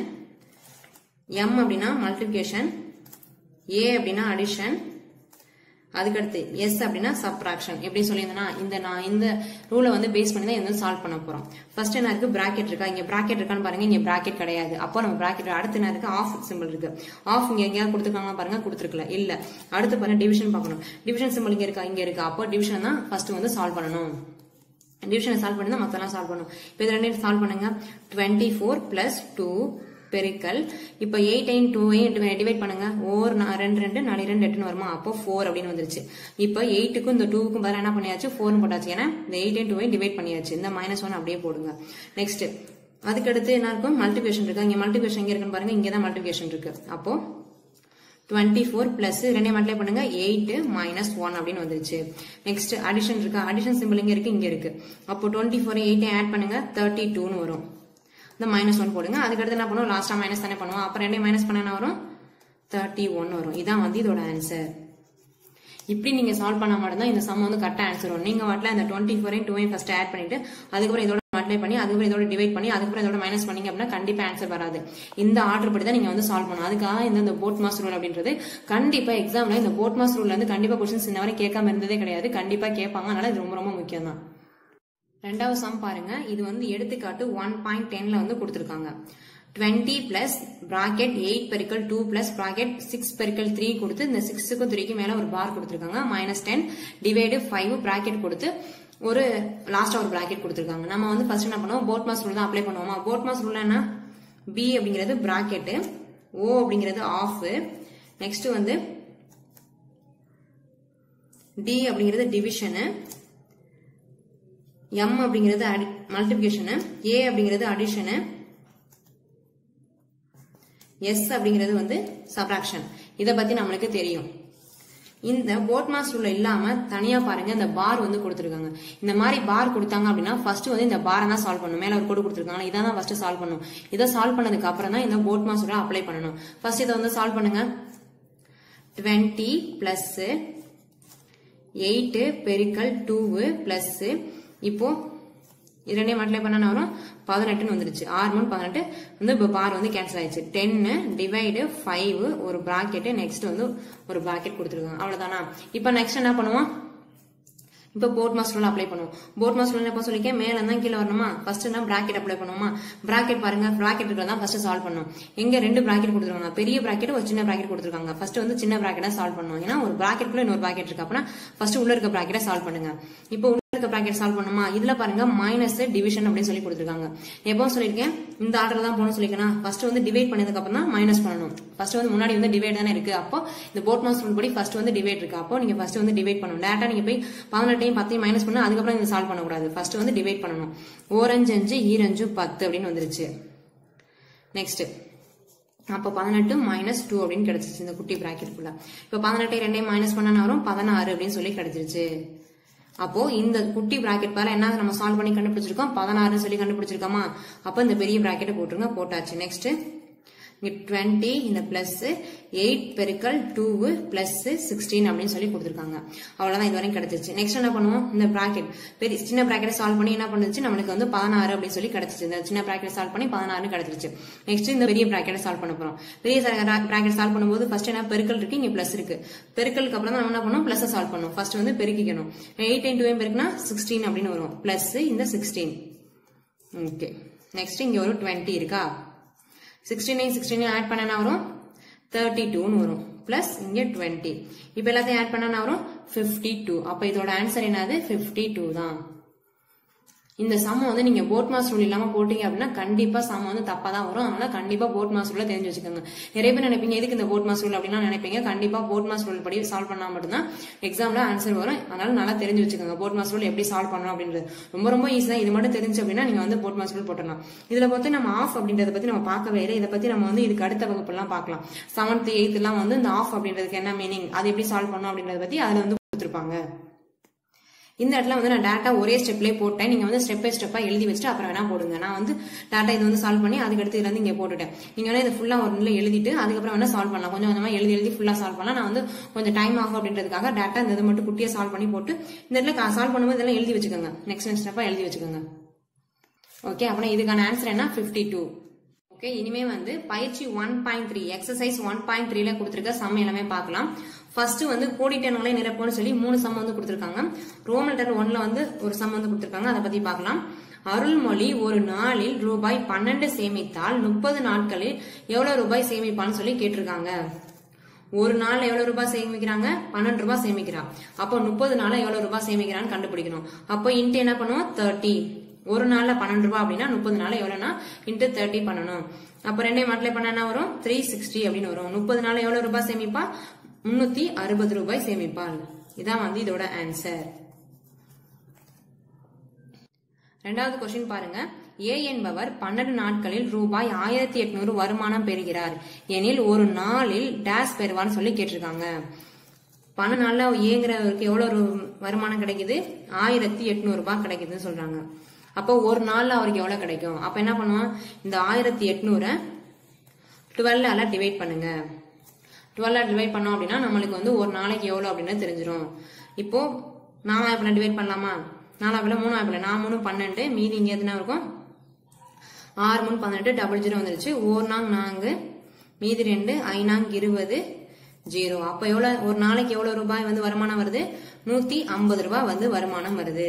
எம் அப்படின்னா மல்டிபிகேஷன் ஏ அப்படின்னா அடிஷன் அதுக்கடுத்து எஸ் அப்படின்னா சப்ராக்ஷன் எப்படி சொல்லியிருந்தேன்னா இந்த நான் இந்த ரூலை வந்து பேஸ் பண்ணி தான் இந்த சால்வ் பண்ண போறோம் ஃபர்ஸ்ட் என்ன இருக்கு பிராக்கெட் இருக்கா இங்க பிராக்கெட் இருக்கான்னு பாருங்க இங்க பிராக்கெட் கிடையாது அப்போ நம்ம பிராக்கெட் அடுத்து என்ன இருக்கு ஆஃப் சிம்பிள் இருக்கு ஆஃப் இங்க எங்கேயாவது கொடுத்துருக்காங்க பாருங்க கொடுத்துருக்கல இல்ல அடுத்து பாருங்க டிவிஷன் பார்க்கணும் டிவிஷன் சிம்பிள் இங்க இருக்கா இங்க இருக்கு அப்போ டிவிஷன் தான் ஃபர்ஸ்ட் வந்து சால்வ் பண்ணணும் டிவிஷனை சால்வ் பண்ணி தான் மொத்தம்லாம் சால்வ் பண்ணும் இப்போ இது ரெண்டையும் சால்வ் பண்ணுங்க டுவெண்ட்டி ஃபோர் பிளஸ் டூ பெருக்கல் இப்போ எயிட்டைன் டூவையும் டிவைட் பண்ணுங்க ஓர் ரெண்டு ரெண்டு நாலு ரெண்டு எட்டுன்னு வருமா அப்போ ஃபோர் அப்படின்னு வந்துருச்சு இப்போ எயிட்டுக்கும் இந்த டூவுக்கும் பதிலாக என்ன பண்ணியாச்சு ஃபோர்னு போட்டாச்சு ஏன்னா இந்த எயிட்டைன் டூவையும் டிவைட் பண்ணியாச்சு இந்த மைனஸ் ஒன் அப்படியே போடுங்க நெக்ஸ்ட் அதுக்கடுத்து என்ன இருக்கும் மல்டிபிகேஷன் இருக்கு இங்க மல்டிபிகேஷன் எங்க இருக்குன்னு பாருங்க இங்கே தான் மல்டிபிகேஷன் இருக்கு அப்போ டுவெண்ட்டி ஃபோர் பிளஸ் ரெண்டையும் மல்டிப்ளை பண்ணுங்க எயிட் மைனஸ் ஒன் அப்படின்னு வந்துருச்சு நெக்ஸ்ட் அடிஷன் இருக்கா அடிஷன் சிம்பிள் இங்க இருக்கு இங்க இருக்கு அப்போ டுவெண்ட்டி ஃபோர் எயிட்டையும் ஆட் பண்ணுங்க தேர்ட்டி டூன்னு வரும் இந்த மைனஸ் ஒன் போடுங்க அதுக்கடுத்து என்ன பண்ணுவோம் லாஸ்டா மைனஸ் தானே பண்ணுவோம் அப்புறம் ரெண்டையும் மைனஸ் பண்ண என்ன வரும் தேர்ட்டி ஒன் வரும் இதான் வந்து இதோட ஆன்சர் இப்படி நீங்க சால்வ் பண்ணா மட்டும்தான் இந்த சம் வந்து கரெக்டா ஆன்சர் வரும் நீங்க வாட்டில இந்த டுவெண்ட்டி ஃபோரையும் டூவையும் ஃபர்ஸ்ட் ஆட் பண்ணிட்டு அதுக்கப்புறம் இதோட மல்டிப்ளை பண்ணி அதுக்கப்புறம் இதோட டிவைட் பண்ணி அதுக்கப்புறம் இதோட மைனஸ் பண்ணீங்க அப்படின்னா கண்டிப்பா ஆன்சர் வராது இந்த ஆர்டர் படி தான் நீங்க வந்து சால்வ் பண்ணணும் அதுக்காக இந்த இந்த போட் மாஸ் ரூல் அப்படின்றது கண்டிப்பா எக்ஸாம்ல இந்த போட் மாஸ் ரூல்ல இருந்து கண்டிப்பா கொஸ்டின்ஸ் இன்ன வரை கேட்காம இருந்ததே கிடையாது கண்டிப்பா கேட்பாங்க அதனால இது ரொம்ப ரொம்ப முக்கியம் தான் ரெண்டாவது சம் பாருங்க இது வந்து எடுத்துக்காட்டு ஒன் பாயிண்ட் டென்ல வந்து கொடுத்துருக்காங்க டுவெண்ட்டி பிளஸ் ப்ராக்கெட் எயிட் பெருக்கல் டூ பிளஸ் ப்ராக்கெட் சிக்ஸ் பெருக்கல் த்ரீ கொடுத்து இந்த சிக்ஸுக்கும் த்ரீக்கும் மேல ஒரு பார் கொடுத்துருக்காங்க minus ten divide five bracket கொடுத்து ஒரு லாஸ்டா ஒரு பிராக்கெட் கொடுத்துருக்காங்க நம்ம வந்து ஃபர்ஸ்ட் என்ன பண்ணுவோம் போட் மாஸ் ரூல் தான் அப்ளை பண்ணுவோமா போட் மாஸ் ரூல் என்ன பி அப்படிங்கிறது பிராக்கெட்டு ஓ அப்படிங்கிறது ஆஃப் நெக்ஸ்ட் வந்து டி அப்படிங்கிறது டிவிஷனு எம் அப்படிங்கிறது மல்டிபிகேஷனு ஏ அப்படிங்கிறது அடிஷனு எஸ் அப்படிங்கிறது வந்து சப்ராக்ஷன் இதை பத்தி நம்மளுக்கு தெரியும் இந்த போட் மாஸ் ரூல்ல இல்லாம தனியா பாருங்க இந்த பார் வந்து கொடுத்துருக்காங்க இந்த மாதிரி பார் கொடுத்தாங்க அப்படின்னா ஃபர்ஸ்ட் வந்து இந்த பாரை தான் சால்வ் பண்ணணும் மேல ஒரு கோடு கொடுத்துருக்காங்க இதான் தான் ஃபர்ஸ்ட் சால்வ் பண்ணணும் இதை சால்வ் பண்ணதுக்கு அப்புறம் தான் இந்த போட் மாஸ் ரூல அப்ளை பண்ணணும் ஃபர்ஸ்ட் இதை வந்து சால்வ் பண்ணுங்க டுவெண்ட்டி பிளஸ் எயிட்டு பெருக்கல் டூவு பிளஸ் இப்போ இரண்டையும் மல்டிப்ளை பண்ணா வரும் பதினெட்டுன்னு வந்துருச்சு ஆறு மூணு பதினெட்டு வந்து இப்போ பார் வந்து கேன்சல் ஆயிடுச்சு டென்னு டிவைடு ஃபைவ் ஒரு ப்ராக்கெட்டு நெக்ஸ்ட் வந்து ஒரு ப்ராக்கெட் கொடுத்துருக்காங்க அவ்வளவுதானா இப்போ நெக்ஸ்ட் என்ன பண்ணுவோம் இப்போ போர்ட் மாஸ் ரூல் அப்ளை பண்ணுவோம் போர்ட் மாஸ் ரூல் எப்போ சொல்லிக்க மேல தான் கீழே வரணுமா ஃபர்ஸ்ட் தான் பிராக்கெட் அப்ளை பண்ணுவோமா பிராக்கெட் பாருங்க பிராக்கெட் இருக்கிறதா ஃபர்ஸ்ட் சால்வ் பண்ணும் எங்க ரெண்டு பிராக்கெட் கொடுத்துருக்காங்க பெரிய பிராக்கெட் ஒரு சின்ன பிராக்கெட் கொடுத்துருக்காங்க ஃபர்ஸ்ட் வந்து சின்ன பிராக்கெட்டா சால்வ் பண்ணுவோம் ஏன்னா ஒரு பிராக்கெட்குள்ள இன்னொரு பிராக்கெட் இருக்கு அப்படின்னா ஃபர்ஸ்ட் உள்ள இருக்க பிராக்கெட்டை சால்வ் பண்ணுங்க இப்போ உள்ள இருக்க பிராக்கெட் சால்வ் பண்ணுமா இதுல பாருங்க மைனஸ் டிவிஷன் அப்படின்னு சொல்லி கொடுத்துருக்காங்க எப்போ சொல்லியிருக்கேன் இந்த ஆர்டர் தான் போகணும் சொல்லிருக்கேன் ஃபர்ஸ்ட் வந்து டிவைட் பண்ணதுக்கு அப்புறம் தான் மைனஸ் பண்ணணும் ஃபர்ஸ்ட் வந்து முன்னாடி வந்து டிவைட் தானே இருக்கு அப்போ இந்த போட் மாஸ் ரூல் படி ஃபர்ஸ்ட் வந்து டிவைட் இருக்கு அப்போ நீங்க ஃபர்ஸ்ட் வந்து டிவைட் பண்ணணும் டேரக்டா நீங்க போய் பதினெட்டையும் பத்தையும் மைனஸ் பண்ணா அதுக்கப்புறம் நீங்க சால்வ் பண்ணக்கூடாது ஃபர்ஸ்ட் வந்து டிவைட் பண்ணணும் ஓரஞ்சு அஞ்சு ஈரஞ்சு பத்து அப்படின்னு வந்துருச்சு நெக்ஸ்ட் அப்போ பதினெட்டு மைனஸ் டூ அப்படின்னு கிடைச்சிச்சு இந்த குட்டி பிராக்கெட்டுக்குள்ள இப்போ பதினெட்டு ரெண்டையும் மைனஸ் பண்ணா வரும் பதினாறு அப்படின்னு சொல்லி கிடைச்சிருச்சு அப்போ இந்த குட்டி பிராக்கெட் பேர என்ன நம்ம சால்வ் பண்ணி கண்டுபிடிச்சிருக்கோம் பதினாறு சொல்லி கண்டுபிடிச்சிருக்கோமா அப்போ இந்த பெரிய பிராக்கெட்டை போட்டுருங்க போட்டாச்சு நெக்ஸ்ட் இங்க டுவெண்ட்டி இந்த பிளஸ் எயிட் பெருக்கல் டூ பிளஸ் சிக்ஸ்டீன் அப்படின்னு சொல்லி கொடுத்துருக்காங்க அவ்வளவுதான் இது வரைக்கும் கிடைச்சிருச்சு நெக்ஸ்ட் என்ன பண்ணுவோம் இந்த பிராக்கெட் பெரிய சின்ன பிராக்கெட் சால்வ் பண்ணி என்ன பண்ணுச்சு நம்மளுக்கு வந்து பதினாறு அப்படின்னு சொல்லி கிடைச்சிச்சு இந்த சின்ன பிராக்கெட் சால்வ் பண்ணி பதினாறு கிடைச்சிருச்சு நெக்ஸ்ட் இந்த பெரிய பிராக்கெட் சால்வ் பண்ண போறோம் பெரிய பிராக்கெட் சால்வ் பண்ணும்போது ஃபர்ஸ்ட் என்ன பெருக்கல் இருக்கு இங்க பிளஸ் இருக்கு பெருக்கலுக்கு அப்புறம் தான் நம்ம என்ன பண்ணுவோம் பிளஸ் சால்வ் பண்ணுவோம் ஃபர்ஸ்ட் வந்து பெருக்கிக்கணும் எயிட் இன்டூ பெருக்குனா சிக்ஸ்டீன் அப்படின்னு வரும் பிளஸ் இந்த சிக்ஸ்டீன் ஓகே நெக்ஸ்ட் இங்க ஒரு டுவெண்ட்டி இருக்கா சிக்ஸ்டீனையும் சிக்ஸ்டீனையும் ஆட் பண்ணனா வரும் தேர்ட்டி டூன்னு வரும் பிளஸ் இங்க டுவெண்ட்டி இப்போ எல்லாத்தையும் ஆட் பண்ணனா வரும் ஃபிஃப்டி டூ அப்போ இதோட ஆன்சர் என்னது ஃபிஃப்டி டூ தான் இந்த சம்ம வந்து நீங்க போட் மாஸ் ரூல் இல்லாம போட்டீங்க அப்படின்னா கண்டிப்பா சம்ம வந்து தப்பா தான் வரும் அதனால கண்டிப்பா போட் மாஸ் ரூல தெரிஞ்சு வச்சுக்கோங்க நிறைய பேர் நினைப்பீங்க எதுக்கு இந்த போட் மாஸ் ரூல் அப்படின்னா நினைப்பீங்க கண்டிப்பா போட் மாஸ் ரூல் படி சால்வ் பண்ணா மட்டும்தான் எக்ஸாம்ல ஆன்சர் வரும் அதனால நல்லா தெரிஞ்சு வச்சுக்கோங்க போட் மாஸ் ரூல் எப்படி சால்வ் பண்ணணும் அப்படின்றது ரொம்ப ரொம்ப ஈஸியா இது மட்டும் தெரிஞ்சு அப்படின்னா நீங்க வந்து போட் மாஸ் ரூல் போட்டலாம் இதுல பார்த்து நம்ம ஆஃப் அப்படின்றத பத்தி நம்ம பார்க்கவே இல்லை இதை பத்தி நம்ம வந்து இதுக்கு அடுத்த வகுப்பெல்லாம் பார்க்கலாம் செவன்த் எயித் எல்லாம் வந்து இந்த ஆஃப் அப்படின்றதுக்கு என்ன மீனிங் அது எப்படி சால்வ் பண்ணணும் அப்படின்றத பத்தி அதுல வந்து கொடுத்துருப்பாங்க இந்த இடத்துல வந்து நான் டேட்டா ஒரே ஸ்டெப்லேயே போட்டேன் நீங்க வந்து ஸ்டெப் பை ஸ்டெப்பா எழுதி வச்சுட்டு அப்புறம் வேணா போடுங்க நான் வந்து டேட்டா இது வந்து சால்வ் பண்ணி அதுக்கடுத்து இதுல இருந்து இங்க போட்டுட்டேன் நீங்க வேணா இது ஃபுல்லா ஒரு நிலை எழுதிட்டு அதுக்கப்புறம் வேணா சால்வ் பண்ணலாம் கொஞ்சம் கொஞ்சமா எழுதி எழுதி ஃபுல்லா சால்வ் பண்ணலாம் நான் வந்து கொஞ்சம் டைம் ஆகும் அப்படின்றதுக்காக டேட்டா இந்த இது மட்டும் குட்டியா சால்வ் பண்ணி போட்டு இந்த இடத்துல சால்வ் பண்ணும்போது இதெல்லாம் எழுதி வச்சுக்கோங்க நெக்ஸ்ட் நெக்ஸ்ட் ஸ்டெப்பா எழுதி வச்சுக்கோங்க ஓகே அப்புறம் இதுக்கான ஆன்சர் என்ன ஃபிஃப்டி டூ ஓகே இனிமே வந்து பயிற்சி one point three exercise one point த்ரீல கொடுத்துருக்க சம் எல்லாமே பார்க்கலாம் ஃபர்ஸ்ட் வந்து கோடிட்டன்களை நிரப்போன்னு சொல்லி மூணு சம் வந்து கொடுத்துருக்காங்க ரோமல் டென் ஒன்ல வந்து ஒரு சம் வந்து கொடுத்துருக்காங்க அதை பத்தி பார்க்கலாம் அருள்மொழி ஒரு நாளில் ரூபாய் பன்னெண்டு சேமித்தால் முப்பது நாட்களில் எவ்வளவு ரூபாய் சேமிப்பான்னு சொல்லி கேட்டிருக்காங்க ஒரு நாள் எவ்வளவு ரூபாய் சேமிக்கிறாங்க பன்னெண்டு ரூபாய் சேமிக்கிறான் அப்போ முப்பது நாள்ல எவ்வளவு ரூபாய் சேமிக்கிறான்னு கண்டுபிடிக்கணும் அப்போ இன்ட்டு என்ன பண்ணுவோம் தேர்ட்டி ஒரு நாள்ல பன்னெண்டு ரூபாய் அப்படின்னா முப்பது நாள் எவ்வளவுனா இன்ட்டு தேர்ட்டி பண்ணணும் அப்ப ரெண்டையும் மல்டிப்ளை பண்ண என்ன வரும் த்ரீ சிக்ஸ்டி அப்படின்னு வரும் முப்பது நாள் எவ்வளவு ரூபாய் சேமிப்பா முன்னூத்தி அறுபது ரூபாய் சேமிப்பாள் இதான் வந்து இதோட ஆன்சர் ரெண்டாவது கொஸ்டின் பாருங்க ஏ என்பவர் பன்னெண்டு நாட்களில் ரூபாய் ஆயிரத்தி எட்நூறு வருமானம் பெறுகிறார் எனில் ஒரு நாளில் டேஸ் பெறுவார்னு சொல்லி கேட்டிருக்காங்க பன்னெண்டு நாள்ல ஏங்கிறவருக்கு எவ்வளவு ரூ- வருமானம் கிடைக்குது ஆயிரத்தி எட்நூறு ரூபாய் கிடைக்குதுன்னு சொல்றாங்க அப்போ ஒரு நாள்ல அவருக்கு எவ்வளவு கிடைக்கும் அப்ப என்ன பண்ணுவோம் இந்த ஆயிரத்தி எட்நூறை டுவெல்லால டிவைட் பண்ணுங்க டுவெல்லாக டிவைட் பண்ணோம் அப்படின்னா நம்மளுக்கு வந்து ஒரு நாளைக்கு எவ்வளோ அப்படின்னு தெரிஞ்சிடும் இப்போ நாலாயிரம் டிவைட் பண்ணலாமா நாலாயிரம் மூணாயிரம் நான் மூணு பன்னெண்டு மீதி இங்கே எதுனா இருக்கும் ஆறு மூணு பன்னெண்டு டபுள் ஜீரோ வந்துருச்சு ஓர் நாங் நான்கு மீதி ரெண்டு ஐநாங் இருபது ஜீரோ அப்போ எவ்வளோ ஒரு நாளைக்கு எவ்வளோ ரூபாய் வந்து வருமானம் வருது நூற்றி ஐம்பது ரூபாய் வந்து வருமானம் வருது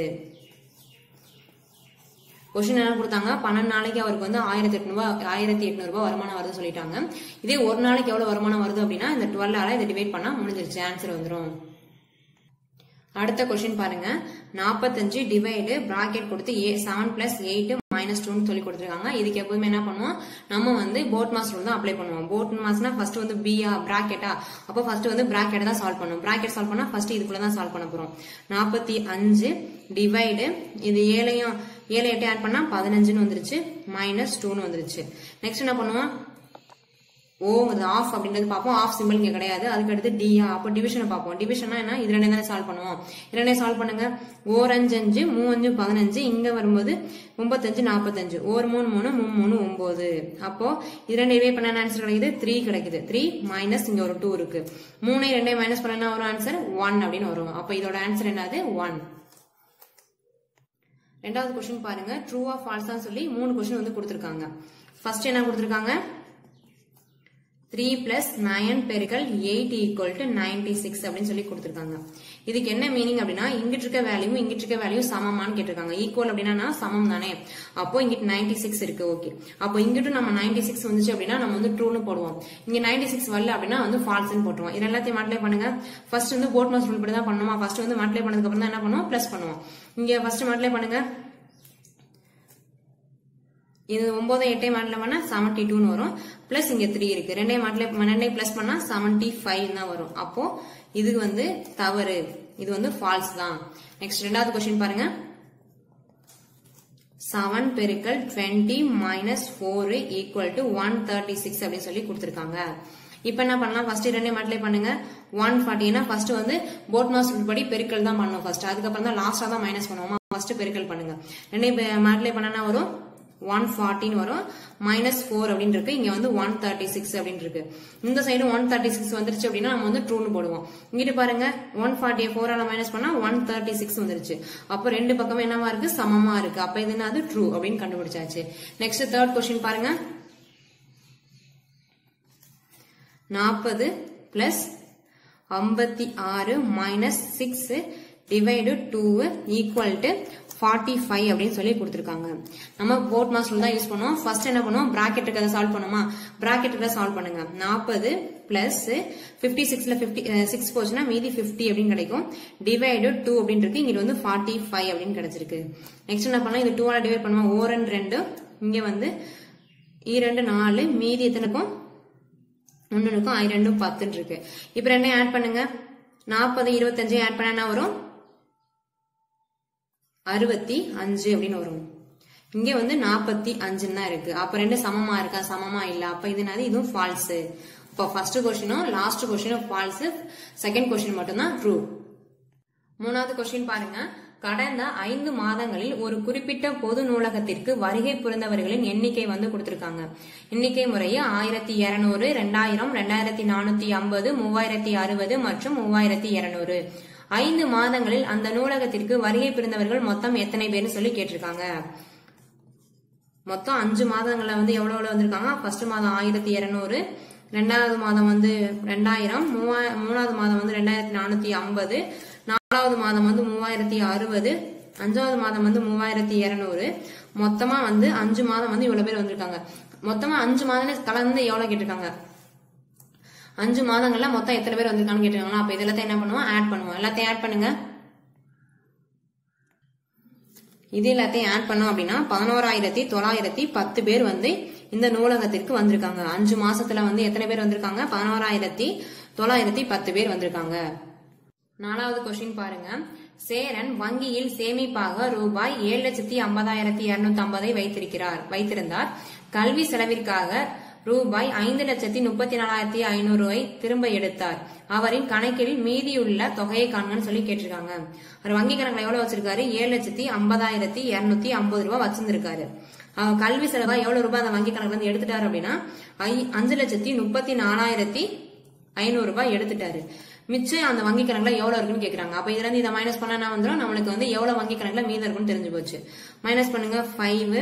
கொஸ்டின் என்ன கொடுத்தாங்க பன்னெண்டு நாளைக்கு அவருக்கு வந்து ஆயிரத்தி எட்நூறுபா ஆயிரத்தி எட்நூறுபா வருமானம் வருதுன்னு சொல்லிட்டாங்க இதே ஒரு நாளைக்கு எவ்வளவு வருமானம் வருது அப்படின்னா இந்த டுவெல்லால இதை டிவைட் பண்ணா முடிஞ்சிருச்சு ஆன்சர் வந்துரும் அடுத்த கொஸ்டின் பாருங்க நாற்பத்தஞ்சு டிவைடு பிராக்கெட் கொடுத்து ஏ செவன் பிளஸ் எயிட் மைனஸ் டூன்னு சொல்லி கொடுத்துருக்காங்க இதுக்கு எப்போதுமே என்ன பண்ணுவோம் நம்ம வந்து போட் மாஸ் ரூல் தான் அப்ளை பண்ணுவோம் போட் மாஸ்னா ஃபர்ஸ்ட் வந்து பியா பிராக்கெட்டா அப்போ ஃபர்ஸ்ட் வந்து பிராக்கெட் தான் சால்வ் பண்ணும் பிராக்கெட் சால்வ் பண்ணா ஃபர்ஸ்ட் இதுக்குள்ள தான் சால்வ் பண்ண போறோம் நாற்பத்தி அஞ்சு டிவைடு இது ஏழையும் ஏழு எட்டு ஆட் பண்ணா பதினஞ்சுன்னு வந்துருச்சு மைனஸ் டூன்னு வந்துருச்சு நெக்ஸ்ட் என்ன பண்ணுவோம் ஓங்கிறது ஆஃப் அப்படின்றது பார்ப்போம் ஆஃப் சிம்பிள் இங்க கிடையாது அதுக்கு அடுத்து டியா அப்போ டிவிஷனை பார்ப்போம் டிவிஷனா என்ன இது ரெண்டே தானே சால்வ் பண்ணுவோம் இது ரெண்டே சால்வ் பண்ணுங்க ஓர் அஞ்சு அஞ்சு மூவஞ்சு பதினஞ்சு இங்க வரும்போது ஒன்பத்தஞ்சு நாற்பத்தஞ்சு ஓர் மூணு மூணு மூணு மூணு ஒன்பது அப்போ இது ரெண்டு டிவைட் பண்ண ஆன்சர் கிடைக்குது த்ரீ கிடைக்குது த்ரீ மைனஸ் இங்க ஒரு டூ இருக்கு மூணு ரெண்டே மைனஸ் பண்ணா ஒரு ஆன்சர் ஒன் அப்படின்னு வரும் அப்போ இதோட ஆன்சர் என்னது ஒன் ரெண்டாவது கொஸ்டின் பாருங்க ட்ரூ ஆ ஃபால்ஸா சொல்லி மூணு கொஸ்டின் வந்து கொடுத்துருக்காங்க ஃபர்ஸ்ட் என்ன கொடுத்துருக்காங்க த்ரீ பிளஸ் நயன் பெருக்கல் eight equal to ninety six அப்படின்னு சொல்லி கொடுத்துருக்காங்க இதுக்கு என்ன மீனிங் அப்படின்னா இங்கிட்டு இருக்க வேல்யூ இங்கிட்டு இருக்க வேல்யூ சமமான்னு கேட்டிருக்காங்க ஈக்குவல் அப்படின்னா சமம் தானே அப்போ இங்கிட்டு நைன்டி சிக்ஸ் இருக்கு ஓகே அப்போ இங்கிட்டு நம்ம நைன்டி சிக்ஸ் வந்துச்சு அப்படின்னா நம்ம வந்து ட்ரூன்னு போடுவோம் இங்க நைன்டி சிக்ஸ் வரல அப்படின்னா வந்து ஃபால்ஸ்னு போட்டுருவோம் இது எல்லாத்தையும் மல்டிப்ளை பண்ணுங்க ஃபர்ஸ்ட் வந்து போட் மாஸ் ரூல் படி தான் பண்ணுமா ஃபர்ஸ்ட் வந்து மல்டிப்ளை பண்ணதுக்கு அப்புறம் தான் என்ன பண்ணுவோம் பிளஸ் பண்ணுவோம் இங்க ஃபர்ஸ்ட் மல்டிப்ளை பண்ணுங்க இது ஒன்பது எட்டை மாடல பண்ணா செவன்டி டூன்னு வரும் பிளஸ் இங்க த்ரீ இருக்கு ரெண்டே மாடல ரெண்டையும் பிளஸ் பண்ணா செவன்டி ஃபைவ் தான் வரும் அப்போ இது வந்து தவறு இது வந்து ஃபால்ஸ் தான் நெக்ஸ்ட் ரெண்டாவது கொஸ்டின் பாருங்க செவன் பெருக்கல் twenty minus four equal to one thirty six அப்படின்னு சொல்லி கொடுத்துருக்காங்க இப்போ என்ன பண்ணலாம் ஃபர்ஸ்ட் ரெண்டே மல்டிப்ளை பண்ணுங்க ஒன் ஃபார்ட்டினா ஃபர்ஸ்ட் வந்து போட் மாஸ் படி பெருக்கல் தான் பண்ணுவோம் ஃபர்ஸ்ட் அதுக்கப்புறம் தான் லாஸ்டா தான் மைனஸ் பண்ணுவோமா ஃபர்ஸ்ட் பெருக்கல் பண்ணுங்க ரெண்டே மல்டிப்ளை பண்ணனா வரும் ஒன் ஃபார்ட்டின்னு வரும் மைனஸ் ஃபோர் அப்படின்னு இருக்கு இங்க வந்து ஒன் தேர்ட்டி சிக்ஸ் அப்படின்னு இருக்கு இந்த சைடு ஒன் தேர்ட்டி சிக்ஸ் வந்துருச்சு அப்படின்னா நம்ம வந்து ட்ரூன்னு போடுவோம் இங்கிட்டு பாருங்க ஒன் ஃபார்ட்டி ஃபோரால மைனஸ் பண்ணா ஒன் தேர்ட்டி சிக்ஸ் வந்துருச்சு அப்போ ரெண்டு பக்கமும் என்னவா இருக்கு சமமா இருக்கு அப்ப இது என்னது ட்ரூ அப்படின்னு கண்டுபிடிச்சாச்சு நெக்ஸ்ட் தேர்ட் கொஸ்டின் பாருங்க நாற்பது பிளஸ் ஐம்பத்தி ஆறு minus six divide two equal to forty five அப்படின்னு சொல்லி கொடுத்துருக்காங்க நம்ம போட் மாஸ்டர் தான் யூஸ் பண்ணுவோம் ஃபர்ஸ்ட் என்ன பண்ணுவோம் பிராக்கெட் இருக்கிறத சால்வ் பண்ணுமா பிராக்கெட் இருக்கிறத சால்வ் பண்ணுங்க நாற்பது பிளஸ் பிப்டி சிக்ஸ்ல பிப்டி சிக்ஸ் போச்சுன்னா மீதி பிப்டி அப்படின்னு கிடைக்கும் டிவைடு டூ அப்படின்னு இருக்கு இங்க வந்து ஃபார்ட்டி ஃபைவ் அப்படின்னு கிடைச்சிருக்கு நெக்ஸ்ட் என்ன பண்ணலாம் இது டூவால டிவைட் பண்ணுவோம் ஓ ரெண்டு ரெண்டு இங்க வந்து இரண்டு நாலு மீதி எத்தனை இருக்கும் ஒன்னு இருக்கும் ஐ ரெண்டும் பத்துன்னு இருக்கு இப்ப ரெண்டையும் ஆட் பண்ணுங்க நாற்பது இருபத்தஞ்சு ஆட் பண்ண என்ன வரும் அறுபத்தி அஞ்சு அப்படின்னு வரும் இங்க வந்து நாற்பத்தி அஞ்சுன்னு தான் இருக்கு அப்ப ரெண்டு சமமா இருக்கா சமமா இல்ல அப்ப இது என்னது இதுவும் ஃபால்ஸ் இப்போ ஃபர்ஸ்ட் கொஸ்டினும் லாஸ்ட் கொஸ்டினும் ஃபால்ஸ் செகண்ட் கொஸ்டின் மட்டும்தான் ட்ரூ மூணாவது கொஸ்டின் பாருங்க கடந்த ஐந்து மாதங்களில் ஒரு குறிப்பிட்ட பொது நூலகத்திற்கு வருகை புரிந்தவர்களின் எண்ணிக்கை வந்து கொடுத்திருக்காங்க எண்ணிக்கை முறையே ஆயிரத்தி இருநூறு ரெண்டாயிரம் ரெண்டாயிரத்தி நானூத்தி ஐம்பது மூவாயிரத்தி அறுபது மற்றும் மூவாயிரத்தி இருநூறு ஐந்து மாதங்களில் அந்த நூலகத்திற்கு வருகை புரிந்தவர்கள் மொத்தம் எத்தனை பேர்னு சொல்லி கேட்டிருக்காங்க மொத்தம் அஞ்சு மாதங்கள்ல வந்து எவ்வளவு எவ்வளவு வந்திருக்காங்க ஃபர்ஸ்ட் மாதம் ஆயிரத்தி இருநூறு ரெண்டாவது மாதம் வந்து ரெண்டாயிரம் மூவா மூணாவது மாதம் வந்து ரெண்டாயிரத்தி நானூத்தி ஐம்பது நாலாவது மாதம் வந்து மூவாயிரத்தி அறுபது அஞ்சாவது மாதம் வந்து மூவாயிரத்தி இருநூறு மொத்தமா வந்து அஞ்சு மாதம் வந்து இவ்வளவு பேர் வந்திருக்காங்க மொத்தமா அஞ்சு மாதம் கலந்து எவ்வளவு கேட்டிருக்காங்க அஞ்சு மாதங்கள்ல மொத்தம் எத்தனை பேர் வந்திருக்காங்கன்னு கேட்டிருக்காங்களா அப்ப இது எல்லாத்தையும் என்ன பண்ணுவோம் ஆட் பண்ணுவோம் எல்லாத்தையும் ஆட் பண்ணுங்க இது எல்லாத்தையும் ஆட் பண்ணோம் அப்படின்னா பதினோராயிரத்தி தொள்ளாயிரத்தி பத்து பேர் வந்து இந்த நூலகத்திற்கு வந்திருக்காங்க அஞ்சு மாசத்துல வந்து எத்தனை பேர் வந்திருக்காங்க பதினோராயிரத்தி தொள்ளாயிரத்தி பத்து பேர் வந்திருக்காங்க நாலாவது கொஸ்டின் பாருங்க சேரன் வங்கியில் சேமிப்பாக ரூபாய் ஏழு லட்சத்தி ஐம்பதாயிரத்தி இருநூத்தி ஐம்பதை வைத்திருக்கிறார் வைத்திருந்தார் கல்வி செலவிற்காக ரூபாய் ஐந்து லட்சத்தி முப்பத்தி நாலாயிரத்தி ஐநூறுவை திரும்ப எடுத்தார் அவரின் கணக்கில் மீதியுள்ள தொகையை காண்கன்னு சொல்லி கேட்டிருக்காங்க அவர் வங்கி கணக்குல எவ்வளவு வச்சிருக்காரு ஏழு லட்சத்தி ஐம்பதாயிரத்தி இருநூத்தி ஐம்பது ரூபாய் வச்சிருந்திருக்காரு அவர் கல்வி செலவா எவ்வளவு ரூபாய் அந்த வங்கி கணக்குல இருந்து எடுத்துட்டாரு அப்படின்னா ஐ- அஞ்சு லட்சத்தி முப்பத்தி நாலாயிரத்தி ஐநூறு ரூபாய் எடுத்துட்டாரு மிச்சம் அந்த வங்கி கணக்குல எவ்வளவு இருக்குன்னு கேக்குறாங்க அப்ப இதுல இருந்து இதை மைனஸ் பண்ணா என்ன வந்துடும் நம்மளுக்கு வந்து எவ்வளவு வங்கி கணக்குல மீதம் இருக்குன்னு தெரிஞ்சு போச்சு மைனஸ் பண்ணுங்க ஃபைவ்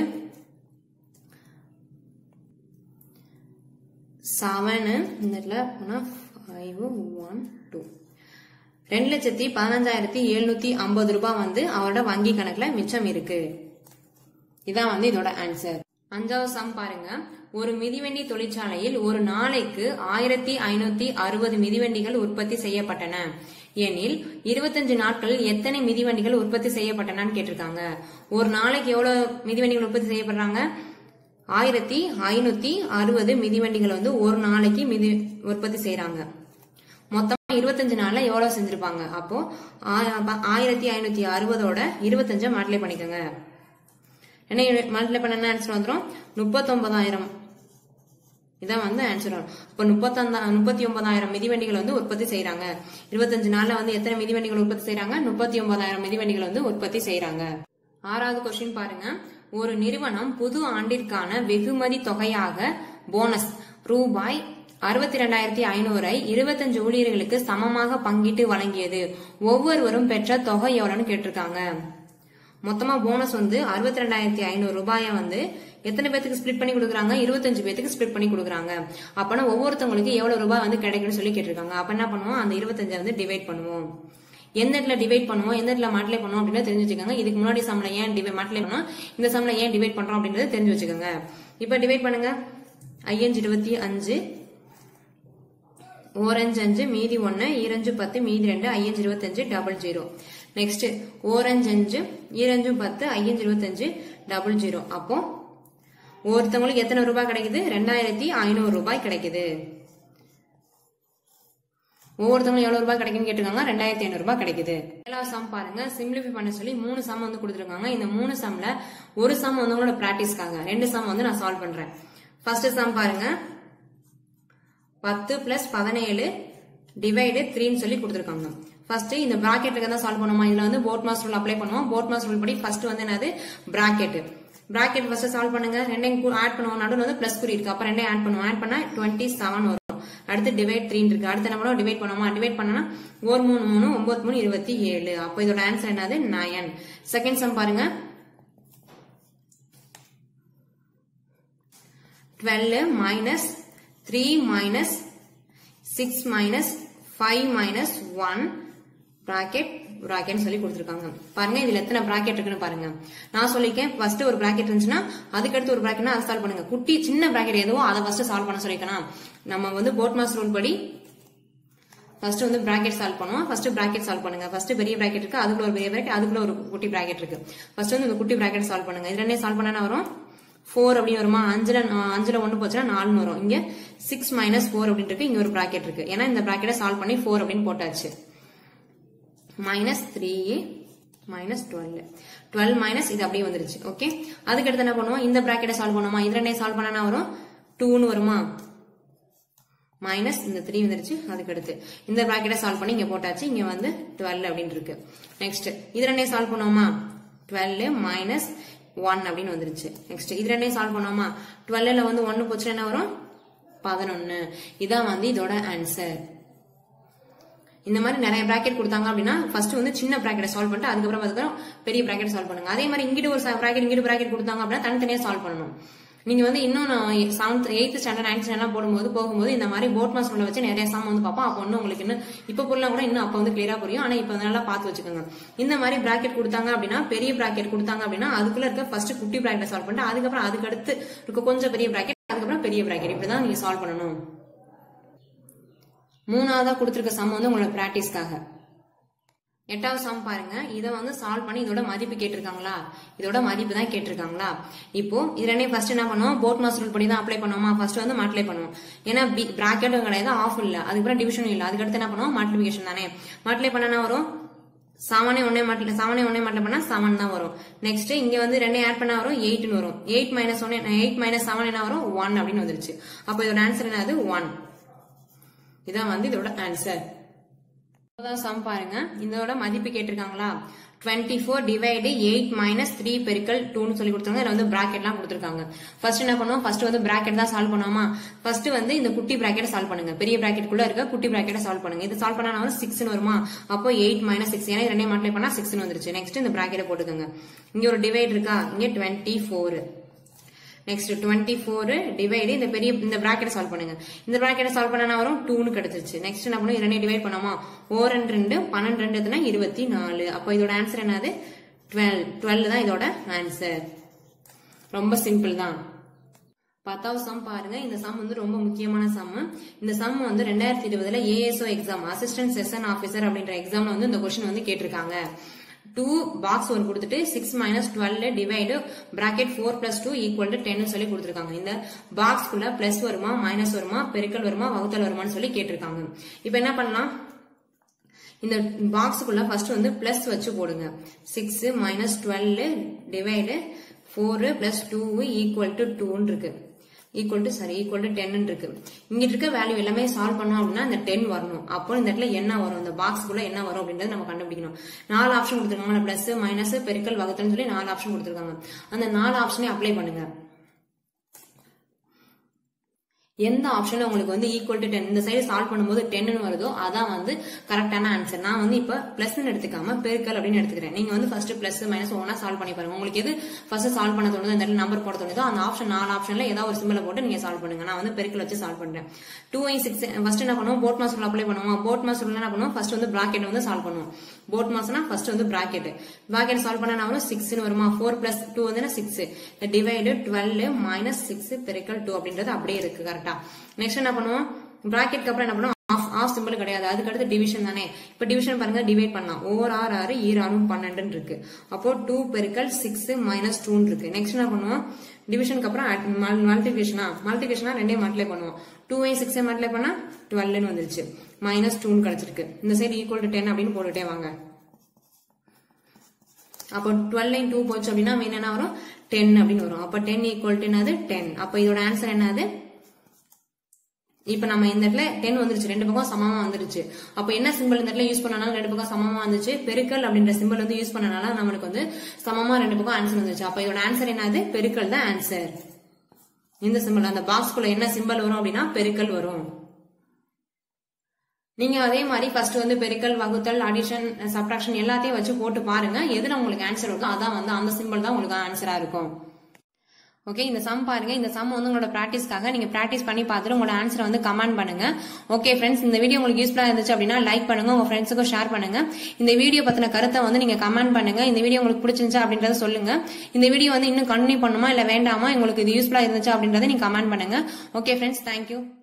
செவனு இந்த இடத்துல போனா ஃபைவ் ஒன் டூ ரெண்டு லட்சத்தி பதினஞ்சாயிரத்தி எழுநூத்தி ஐம்பது ரூபாய் வந்து அவரோட வங்கி கணக்குல மிச்சம் இருக்கு இதான் வந்து இதோட ஆன்சர் அஞ்சாவது சம் பாருங்க ஒரு மிதிவண்டி தொழிற்சாலையில் ஒரு நாளைக்கு ஆயிரத்தி ஐநூத்தி அறுபது மிதிவண்டிகள் உற்பத்தி செய்யப்பட்டன எனில் இருபத்தஞ்சு நாட்களில் எத்தனை மிதிவண்டிகள் உற்பத்தி செய்யப்பட்டனன்னு கேட்டிருக்காங்க ஒரு நாளைக்கு எவ்வளவு மிதிவண்டிகள் உற்பத்தி செய்யப்படுறாங்க ஆயிரத்தி ஐநூத்தி அறுபது மிதிவண்டிகள் வந்து ஒரு நாளைக்கு மிதி உற்பத்தி செய்யறாங்க மொத்தமா இருபத்தஞ்சு நாள்ல எவ்வளவு செஞ்சிருப்பாங்க அப்போ ஆ- ஆயிரத்தி ஐநூத்தி அறுபதோட இருபத்தஞ்ச மல்டிப்ளை பண்ணிக்கோங்க என்ன மல்டிப்ளை பண்ண என்ன ஆன்சர் வந்துடும் முப்பத்தொன்பதாயிரம் இதான் வந்து ஆன்சர் வரும் இப்போ முப்பத்தொந்தா முப்பத்தி ஒன்பதாயிரம் மிதிவண்டிகள் வந்து உற்பத்தி செய்யறாங்க இருபத்தஞ்சு நாள்ல வந்து எத்தனை மிதிவண்டிகள் உற்பத்தி செய்யறாங்க முப்பத்தி ஒன்பதாயிரம் மிதிவண்டிகள் வந்து உற்பத்தி செய்யறாங்க ஆறாவது கொஸ்டின் பாருங்க ஒரு நிறுவனம் புது ஆண்டிற்கான வெகுமதி தொகையாக போனஸ் ரூபாய் அறுபத்தி ரெண்டாயிரத்தி ஐநூறை இருபத்தஞ்சு ஊழியர்களுக்கு சமமாக பங்கிட்டு வழங்கியது ஒவ்வொருவரும் பெற்ற தொகை எவ்வளவுன்னு கேட்டிருக்காங்க மொத்தமா போனஸ் வந்து அறுபத்தி ரெண்டாயிரத்தி ஐநூறு ரூபாய வந்து எத்தனை பேத்துக்கு ஸ்ப்ளிட் பண்ணி கொடுக்குறாங்க இருபத்தஞ்சு பேத்துக்கு ஸ்ப்ளிட் பண்ணி கொடுக்குறாங்க அப்பனா ஒவ்வொருத்தவங்களுக்கு எவ்வளவு ரூபாய் வந்து கிடைக்கும்னு சொல்லி கேட்டிருக்காங்க அப்ப என்ன பண்ணுவோம் அந்த இருபத்தஞ்சை வந்து டிவைட் பண்ணுவோம் எந்த இடத்துல டிவைட் பண்ணுவோம் எந்த இடத்துல மாட்டிலே பண்ணுவோம் அப்படின்னு தெரிஞ்சு வச்சுக்கோங்க இதுக்கு முன்னாடி சம்ல ஏன் டிவைட் மாட்டிலே பண்ணோம் இந்த சம்ல ஏன் டிவைட் பண்றோம் அப்படின்றத தெரிஞ்சு வச்சுக்கோங்க இப்ப டிவைட் பண்ணுங்க ஐயஞ்சு இருபத்தி அஞ்சு ஓரஞ்சு அஞ்சு மீதி ஒன்னு ஈரஞ்சு பத்து மீதி ரெண்டு ஐயஞ்சு இருபத்தஞ்சு டபுள் ஜீரோ நெக்ஸ்ட் ஓரஞ்சு அஞ்சு ஈரஞ்சு பத்து ஐயஞ்சு இருபத்தஞ்சு டபுள் ஜீரோ அப்போ ஒருத்தவங்களுக்கு எத்தனை ரூபாய் கிடைக்குது ரெண்டாயிரத்தி ஐநூறு ரூபாய் கிடைக்குது ஒவ்வொருத்தவங்களும் எவ்வளவு ரூபாய் கிடைக்குன்னு கேட்டிருக்காங்க ரெண்டாயிரத்தி ஐநூறு ரூபாய் கிடைக்குது ஏழாவது சம் பாருங்க சிம்பிளிஃபை பண்ண சொல்லி மூணு சம் வந்து கொடுத்துருக்காங்க இந்த மூணு சம்ல ஒரு சம் வந்து உங்களோட பிராக்டிஸ்க்காக ரெண்டு சம் வந்து நான் சால்வ் பண்றேன் ஃபர்ஸ்ட் சம் பாருங்க பத்து பிளஸ் பதினேழு டிவைடு த்ரீன்னு சொல்லி கொடுத்துருக்காங்க ஃபர்ஸ்ட் இந்த பிராக்கெட்டுக்கு தான் சால்வ் பண்ணுவோமா இதுல வந்து போட் மாஸ் ரூல் அப்ளை பண்ணுவோம் போட் மாஸ் ரூல் படி ஃபர்ஸ்ட் வந்து என்னது பிராக்கெட் பிராக்கெட் ஃபர்ஸ்ட் சால்வ் பண்ணுங்க ரெண்டையும் ஆட் பண்ணுவோம் நடுவில் வந்து பிளஸ் குறி இருக்கு அப்ப ரெண்டையும் ஆட் பண்ணுவோம் ஆட் பண்ணா டுவெண்ட்டி செவன் வரும் அடுத்து டிவைட் த்ரீ இருக்கு அடுத்து என்ன பண்ணுவோம் டிவைட் பண்ணுவோமா டிவைட் பண்ணனா ஒரு மூணு மூணு ஒன்பது மூணு இருபத்தி ஏழு அப்போ இதோட ஆன்சர் என்னது நயன் செகண்ட் சம் பாருங்க twelve minus three minus six minus five minus one bracket bracket சொல்லி கொடுத்துருக்காங்க பாருங்க இதுல எத்தனை ப்ராக்கெட் இருக்குன்னு பாருங்க நான் சொல்லிருக்கேன் ஃபர்ஸ்ட் ஒரு ப்ராக்கெட் இருந்துச்சுன்னா அதுக்கடுத்து ஒரு ப்ராக்கெட்னா அதை சால்வ் பண்ணுங்க குட்டி சின்ன ப்ராக்கெட் எதுவோ அதை ஃபர்ஸ்ட் சால்வ் பண்ண சொல்லிருக்கணும் நம்ம வந்து போட் மாஸ் ரூல் படி ஃபர்ஸ்ட் வந்து பிராக்கெட் சால்வ் பண்ணுவோம் ஃபர்ஸ்ட் பிராக்கெட் சால்வ் பண்ணுங்க ஃபர்ஸ்ட் பெரிய பிராக்கெட் இருக்கு அதுக்குள்ள ஒரு பெரிய பிராக்கெட் அதுக்குள்ள ஒரு குட்டி பிராக்கெட் இருக்கு ஃபர்ஸ்ட் வந்து இந்த குட்டி பிராக்கெட் சால்வ் பண்ணுங்க இது ரெண்டே சால்வ் பண்ணா வரும் ஃபோர் அப்படின்னு வருமா அஞ்சுல அஞ்சுல ஒண்ணு போச்சுன்னா நாலுன்னு வரும் இங்க சிக்ஸ் மைனஸ் ஃபோர் அப்படின்னு இருக்கு இங்க ஒரு பிராக்கெட் இருக்கு ஏன்னா இந்த பிராக்கெட்டை சால்வ் பண்ணி ஃபோர் அப்படின்னு போட்டாச்சு minus three minus twelve twelve minus இது அப்படியே வந்துருச்சு ஓகே அதுக்கடுத்து என்ன பண்ணுவோம் இந்த பிராக்கெட்டை சால்வ் பண்ணுவோமா இது ரெண்டே சால்வ் பண்ணா வரும் டூன்னு வருமா மைனஸ் இந்த த்ரீ வந்துருச்சு அதுக்கடுத்து இந்த பிராக்கெட்டை சால்வ் பண்ணி இங்க போட்டாச்சு இங்க வந்து டுவெல் அப்படின்னு இருக்கு நெக்ஸ்ட் இது ரெண்டையும் சால்வ் பண்ணுவோமா டுவெல் மைனஸ் ஒன் அப்படின்னு வந்துருச்சு நெக்ஸ்ட் இது ரெண்டையும் சால்வ் பண்ணுவோமா டுவெல்ல வந்து ஒன்னு போச்சுன்னா என்ன வரும் பதினொன்னு இதான் வந்து இதோட ஆன்சர் இந்த மாதிரி நிறைய பிராக்கெட் கொடுத்தாங்க அப்படின்னா ஃபர்ஸ்ட் வந்து சின்ன பிராக்கெட்டை சால்வ் பண்ணிட்டு அதுக்கப்புறம் அதுக்கப்புறம் பெரிய பிராக்கெட் சால்வ் பண்ணுங்க அதே மாதிரி இங்கிட்டு ஒரு பிராக்கெட் இங்கிட்டு பிராக்கெட் கொடுத்தாங்க அப்படின்னா தனித்தனியா சால்வ் பண்ணணும் நீங்க வந்து இன்னும் seventh eighth standard ninth standard போடும்போது போகும்போது இந்த மாதிரி போட் மாஸ் உள்ள வச்சு நிறைய சாம் வந்து பார்ப்போம் அப்போ ஒன்னும் உங்களுக்கு இன்னும் இப்ப புரியலாம் கூட இன்னும் அப்போ வந்து கிளியரா புரியும் ஆனா இப்ப நல்லா பார்த்து வச்சுக்கோங்க இந்த மாதிரி பிராக்கெட் கொடுத்தாங்க அப்படின்னா பெரிய பிராக்கெட் கொடுத்தாங்க அப்படின்னா அதுக்குள்ள இருக்க ஃபர்ஸ்ட் குட்டி பிராக்கெட் சால்வ் பண்ணிட்டு அதுக்கப்புறம் அதுக்கு அடுத்து இருக்க கொஞ்சம் பெரிய பிராக்கெட் அதுக்கப்புறம் பெரிய பிராக்கெட் இப்படிதான் நீங்க சால்வ் பண்ணணும் மூணாவதா கொடுத்துருக்க சம் வந்து உங்களோட பிராக்டிஸ்க்காக எட்டாவது சம் பாருங்க இதை வந்து சால்வ் பண்ணி இதோட மதிப்பு கேட்டிருக்காங்களா இதோட மதிப்பு தான் கேட்டிருக்காங்களா இப்போ இது ரெண்டையும் ஃபர்ஸ்ட் என்ன பண்ணுவோம் போட் மாஸ் ரூல் படி தான் அப்ளை பண்ணுவோமா ஃபர்ஸ்ட் வந்து மல்டிப்ளை பண்ணுவோம் ஏன்னா பிராக்கெட்டும் கிடையாது ஆஃப் இல்ல அதுக்கப்புறம் டிவிஷனும் இல்ல அதுக்கடுத்து என்ன பண்ணுவோம் மல்டிபிகேஷன் தானே மல்டிப்ளை பண்ணனா வரும் செவனே ஒன்னே மட்டில் செவனே ஒன்னே மட்டில் பண்ணா செவன் தான் வரும் நெக்ஸ்ட் இங்க வந்து ரெண்டே ஆட் பண்ணா வரும் எயிட்னு வரும் eight minus one eight minus seven என்ன வரும் ஒன் அப்படின்னு வந்துருச்சு அப்போ இதோட ஆன்சர் என்னது ஒன் இதான் வந்து இதோட ஆன்சர் சம் பாருங்க இதோட மதிப்பு கேட்டிருக்காங்களா twenty four divide eight minus three பெருக்கல் டூன்னு சொல்லி கொடுத்தாங்க இதுல வந்து பிராக்கெட்லாம் கொடுத்துருக்காங்க ஃபர்ஸ்ட் என்ன பண்ணுவோம் ஃபர்ஸ்ட் வந்து பிராக்கெட் தான் சால்வ் பண்ணுவோமா ஃபர்ஸ்ட் வந்து இந்த குட்டி பிராக்கெட் சால்வ் பண்ணுங்க பெரிய பிராக்கெட் குள்ள இருக்க குட்டி பிராக்கெட்டை சால்வ் பண்ணுங்க இது சால்வ் பண்ணா வந்து சிக்ஸ்னு வருமா அப்போ எயிட் மைனஸ் சிக்ஸ் ஏன்னா ரெண்டே மல்டிப்ளை பண்ணா சிக்ஸ்னு வந்துருச்சு நெக்ஸ்ட் இந்த பிராக்கெட்டை போட்டுக்கோங்க இங்க ஒரு டிவைட் இருக்கா இங்க twenty four next twenty four divide இந்த பெரிய இந்த பிராக்கெட்டை சால்வ் பண்ணுங்க இந்த பிராக்கெட்டை சால்வ் பண்ணா வரும் டூன்னு கிடைச்சிருச்சு நெக்ஸ்ட் என்ன பண்ணுவோம் ரெண்டே டிவைட் பண்ணாமா ஓ ரெண்டு ரெண்டு பன்னெண்டு ரெண்டு எதுனா இருபத்தி நாலு அப்போ இதோட ஆன்சர் என்னது டுவெல் டுவெல் தான் இதோட ஆன்சர் ரொம்ப சிம்பிள் தான் பத்தாவது சம் பாருங்க இந்த சம் வந்து ரொம்ப முக்கியமான சம் இந்த சம் வந்து ரெண்டாயிரத்தி இருபதுல ASO exam assistant section officer அப்படின்ற எக்ஸாம்ல வந்து இந்த கொஸ்டின் வந்து கேட்டிருக்காங்க டூ பாக்ஸ் ஒரு கொடுத்துட்டு six minus twelve divide bracket four plus two equal to ten சொல்லி கொடுத்துருக்காங்க இந்த பாக்ஸ்க்குள்ள பிளஸ் வருமா மைனஸ் வருமா பெருக்கல் வருமா வகுத்தல் வருமான்னு சொல்லி கேட்டிருக்காங்க இப்போ என்ன பண்ணலாம் இந்த பாக்ஸுக்குள்ள ஃபர்ஸ்ட் வந்து பிளஸ் வச்சு போடுங்க six minus twelve divide four plus two equal to டூன்னு இருக்கு equal to sorry equal to ten இருக்கு இங்க இருக்க வேல்யூ எல்லாமே சால்வ் பண்ணோம் அப்படின்னா இந்த டென் வரணும் அப்போ இந்த இடத்துல என்ன வரும் இந்த பாக்ஸ்க்குள்ள என்ன வரும் அப்படின்றது நம்ம கண்டுபிடிக்கணும் நாலு ஆப்ஷன் கொடுத்துருக்காங்க பிளஸ் மைனஸ் பெருக்கல் வகுத்தல்னு சொல்லி நாலு ஆப்ஷன் கொடுத்துருக்காங்க அந்த நாலு ஆப்ஷனே அப்ளை பண்ணுங்க எந்த ஆப்ஷன்ல உங்களுக்கு வந்து ஈக்குவல் டு டென் இந்த சைடு சால்வ் பண்ணும்போது டென்னு வருதோ அதான் வந்து கரெக்டான ஆன்சர் நான் வந்து இப்ப பிளஸ் எடுத்துக்காம பெருக்கல் அப்படின்னு எடுத்துக்கிறேன் நீங்க வந்து ஃபர்ஸ்ட் பிளஸ் மைனஸ் ஒன்னா சால்வ் பண்ணி பாருங்க உங்களுக்கு எது ஃபர்ஸ்ட் சால்வ் பண்ண தோணுதோ அந்த நம்பர் போட தோணுதோ அந்த ஆப்ஷன் நாலு ஆப்ஷன்ல ஏதாவது ஒரு சிம்பிளை போட்டு நீங்க சால்வ் பண்ணுங்க நான் வந்து பெருக்கல் வச்சு சால்வ் பண்றேன் டூ ஐ சிக்ஸ் ஃபர்ஸ்ட் என்ன பண்ணுவோம் போட் மாஸ் அப்ளை பண்ணுவோம் போட் மாஸ் என்ன பண்ணுவோம் ஃபர்ஸ்ட் வந்து பிராக்கெட் வந்து சால்வ் பண்ணுவோம் போட் மாஸ்னா ஃபர்ஸ்ட் வந்து பிராக்கெட் பிராக்கெட் சால்வ் பண்ணா வரும் சிக்ஸ்னு வருமா ஃபோர் பிளஸ் டூ வந்து six divide twelve minus six பெருக்கல் டூ அப்படின்றது அப்படியே இருக்கு கரெக்டா நெக்ஸ்ட் என்ன பண்ணுவோம் பிராக்கெட்க்கு அப்புறம் என்ன பண்ணுவோம் ஆஃப் ஆஃப் சிம்பிள் கிடையாது அதுக்கு அடுத்து டிவிஷன் தானே இப்ப டிவிஷன் பாருங்க டிவைட் பண்ணலாம் ஓர் ஆறு ஆறு ஈராறும் பன்னெண்டுன்னு இருக்கு அப்போ டூ பெருக்கல் சிக்ஸ் மைனஸ் டூன்னு இருக்கு நெக்ஸ்ட் என்ன பண்ணுவோம் டிவிஷனுக்கு அப்புறம் மல்டிபிகேஷனா மல்டிபிகேஷனா ரெண்டே மல்டிப்ளை பண்ணுவோம் டூ ஐ சிக்ஸ் மல்டிப்ளை பண்ணா டுவெல்னு வந்துருச்சு மைனஸ் டூன்னு கிடைச்சிருக்கு இந்த சைடு ஈக்குவல் டு டென் அப்படின்னு போட்டுட்டே வாங்க அப்போ டுவெல் லைன் டூ போச்சு அப்படின்னா மீன் என்ன வரும் டென் அப்படின்னு வரும் அப்போ டென் ஈக்குவல் டு என்னது டென் அப்போ இதோட ஆன்சர் என்னது இப்போ நம்ம இந்த இடத்துல டென் வந்துருச்சு ரெண்டு பக்கம் சமமா வந்துருச்சு அப்போ என்ன சிம்பிள் இந்த இடத்துல யூஸ் பண்ணனால ரெண்டு பக்கம் சமமா வந்துச்சு பெருக்கல் அப்படின்ற சிம்பிள் வந்து யூஸ் பண்ணனால நம்மளுக்கு வந்து சமமா ரெண்டு பக்கம் ஆன்சர் வந்துச்சு அப்போ இதோட ஆன்சர் என்னது பெருக்கல் தான் ஆன்சர் இந்த சிம்பிள் அந்த பாக்ஸ்குள்ள என்ன சிம்பிள் வரும் அப்படின்னா பெருக்கல் வரும் நீங்க அதே மாதிரி ஃபர்ஸ்ட் வந்து பெருக்கல் வகுத்தல் அடிஷன் சப்ட்ராக்ஷன் எல்லாத்தையும் வச்சு போட்டு பாருங்க எதுல உங்களுக்கு ஆன்சர் இருக்கோ அதான் வந்து அந்த சிம்பிள் தான் உங்களுக்கு ஆன்சரா இருக்கும் ஓகே இந்த சம் பாருங்க இந்த சம் வந்து உங்களோட ப்ராக்டிஸ்க்காக நீங்க ப்ராக்டிஸ் பண்ணி பார்த்துட்டு உங்களோட ஆன்சரை வந்து கமெண்ட் பண்ணுங்க ஓகே ஃப்ரெண்ட்ஸ் இந்த வீடியோ உங்களுக்கு யூஸ்ஃபுல்லா இருந்துச்சு அப்படின்னா லைக் பண்ணுங்க உங்க ஃப்ரெண்ட்ஸுக்கும் ஷேர் பண்ணுங்க இந்த வீடியோ பத்தின கருத்தை வந்து நீங்க கமெண்ட் பண்ணுங்க இந்த வீடியோ உங்களுக்கு பிடிச்சிருந்துச்சா அப்படின்றத சொல்லுங்க இந்த வீடியோ வந்து இன்னும் கண்டினியூ பண்ணுமா இல்ல வேண்டாமா உங்களுக்கு இது யூஸ்ஃபுல்லா இருந்துச்சு அப்படின்றத நீங்க கமெண்ட் பண்ணுங்க ஓகே ஃப்ரெண்ட்ஸ் தேங்க்யூ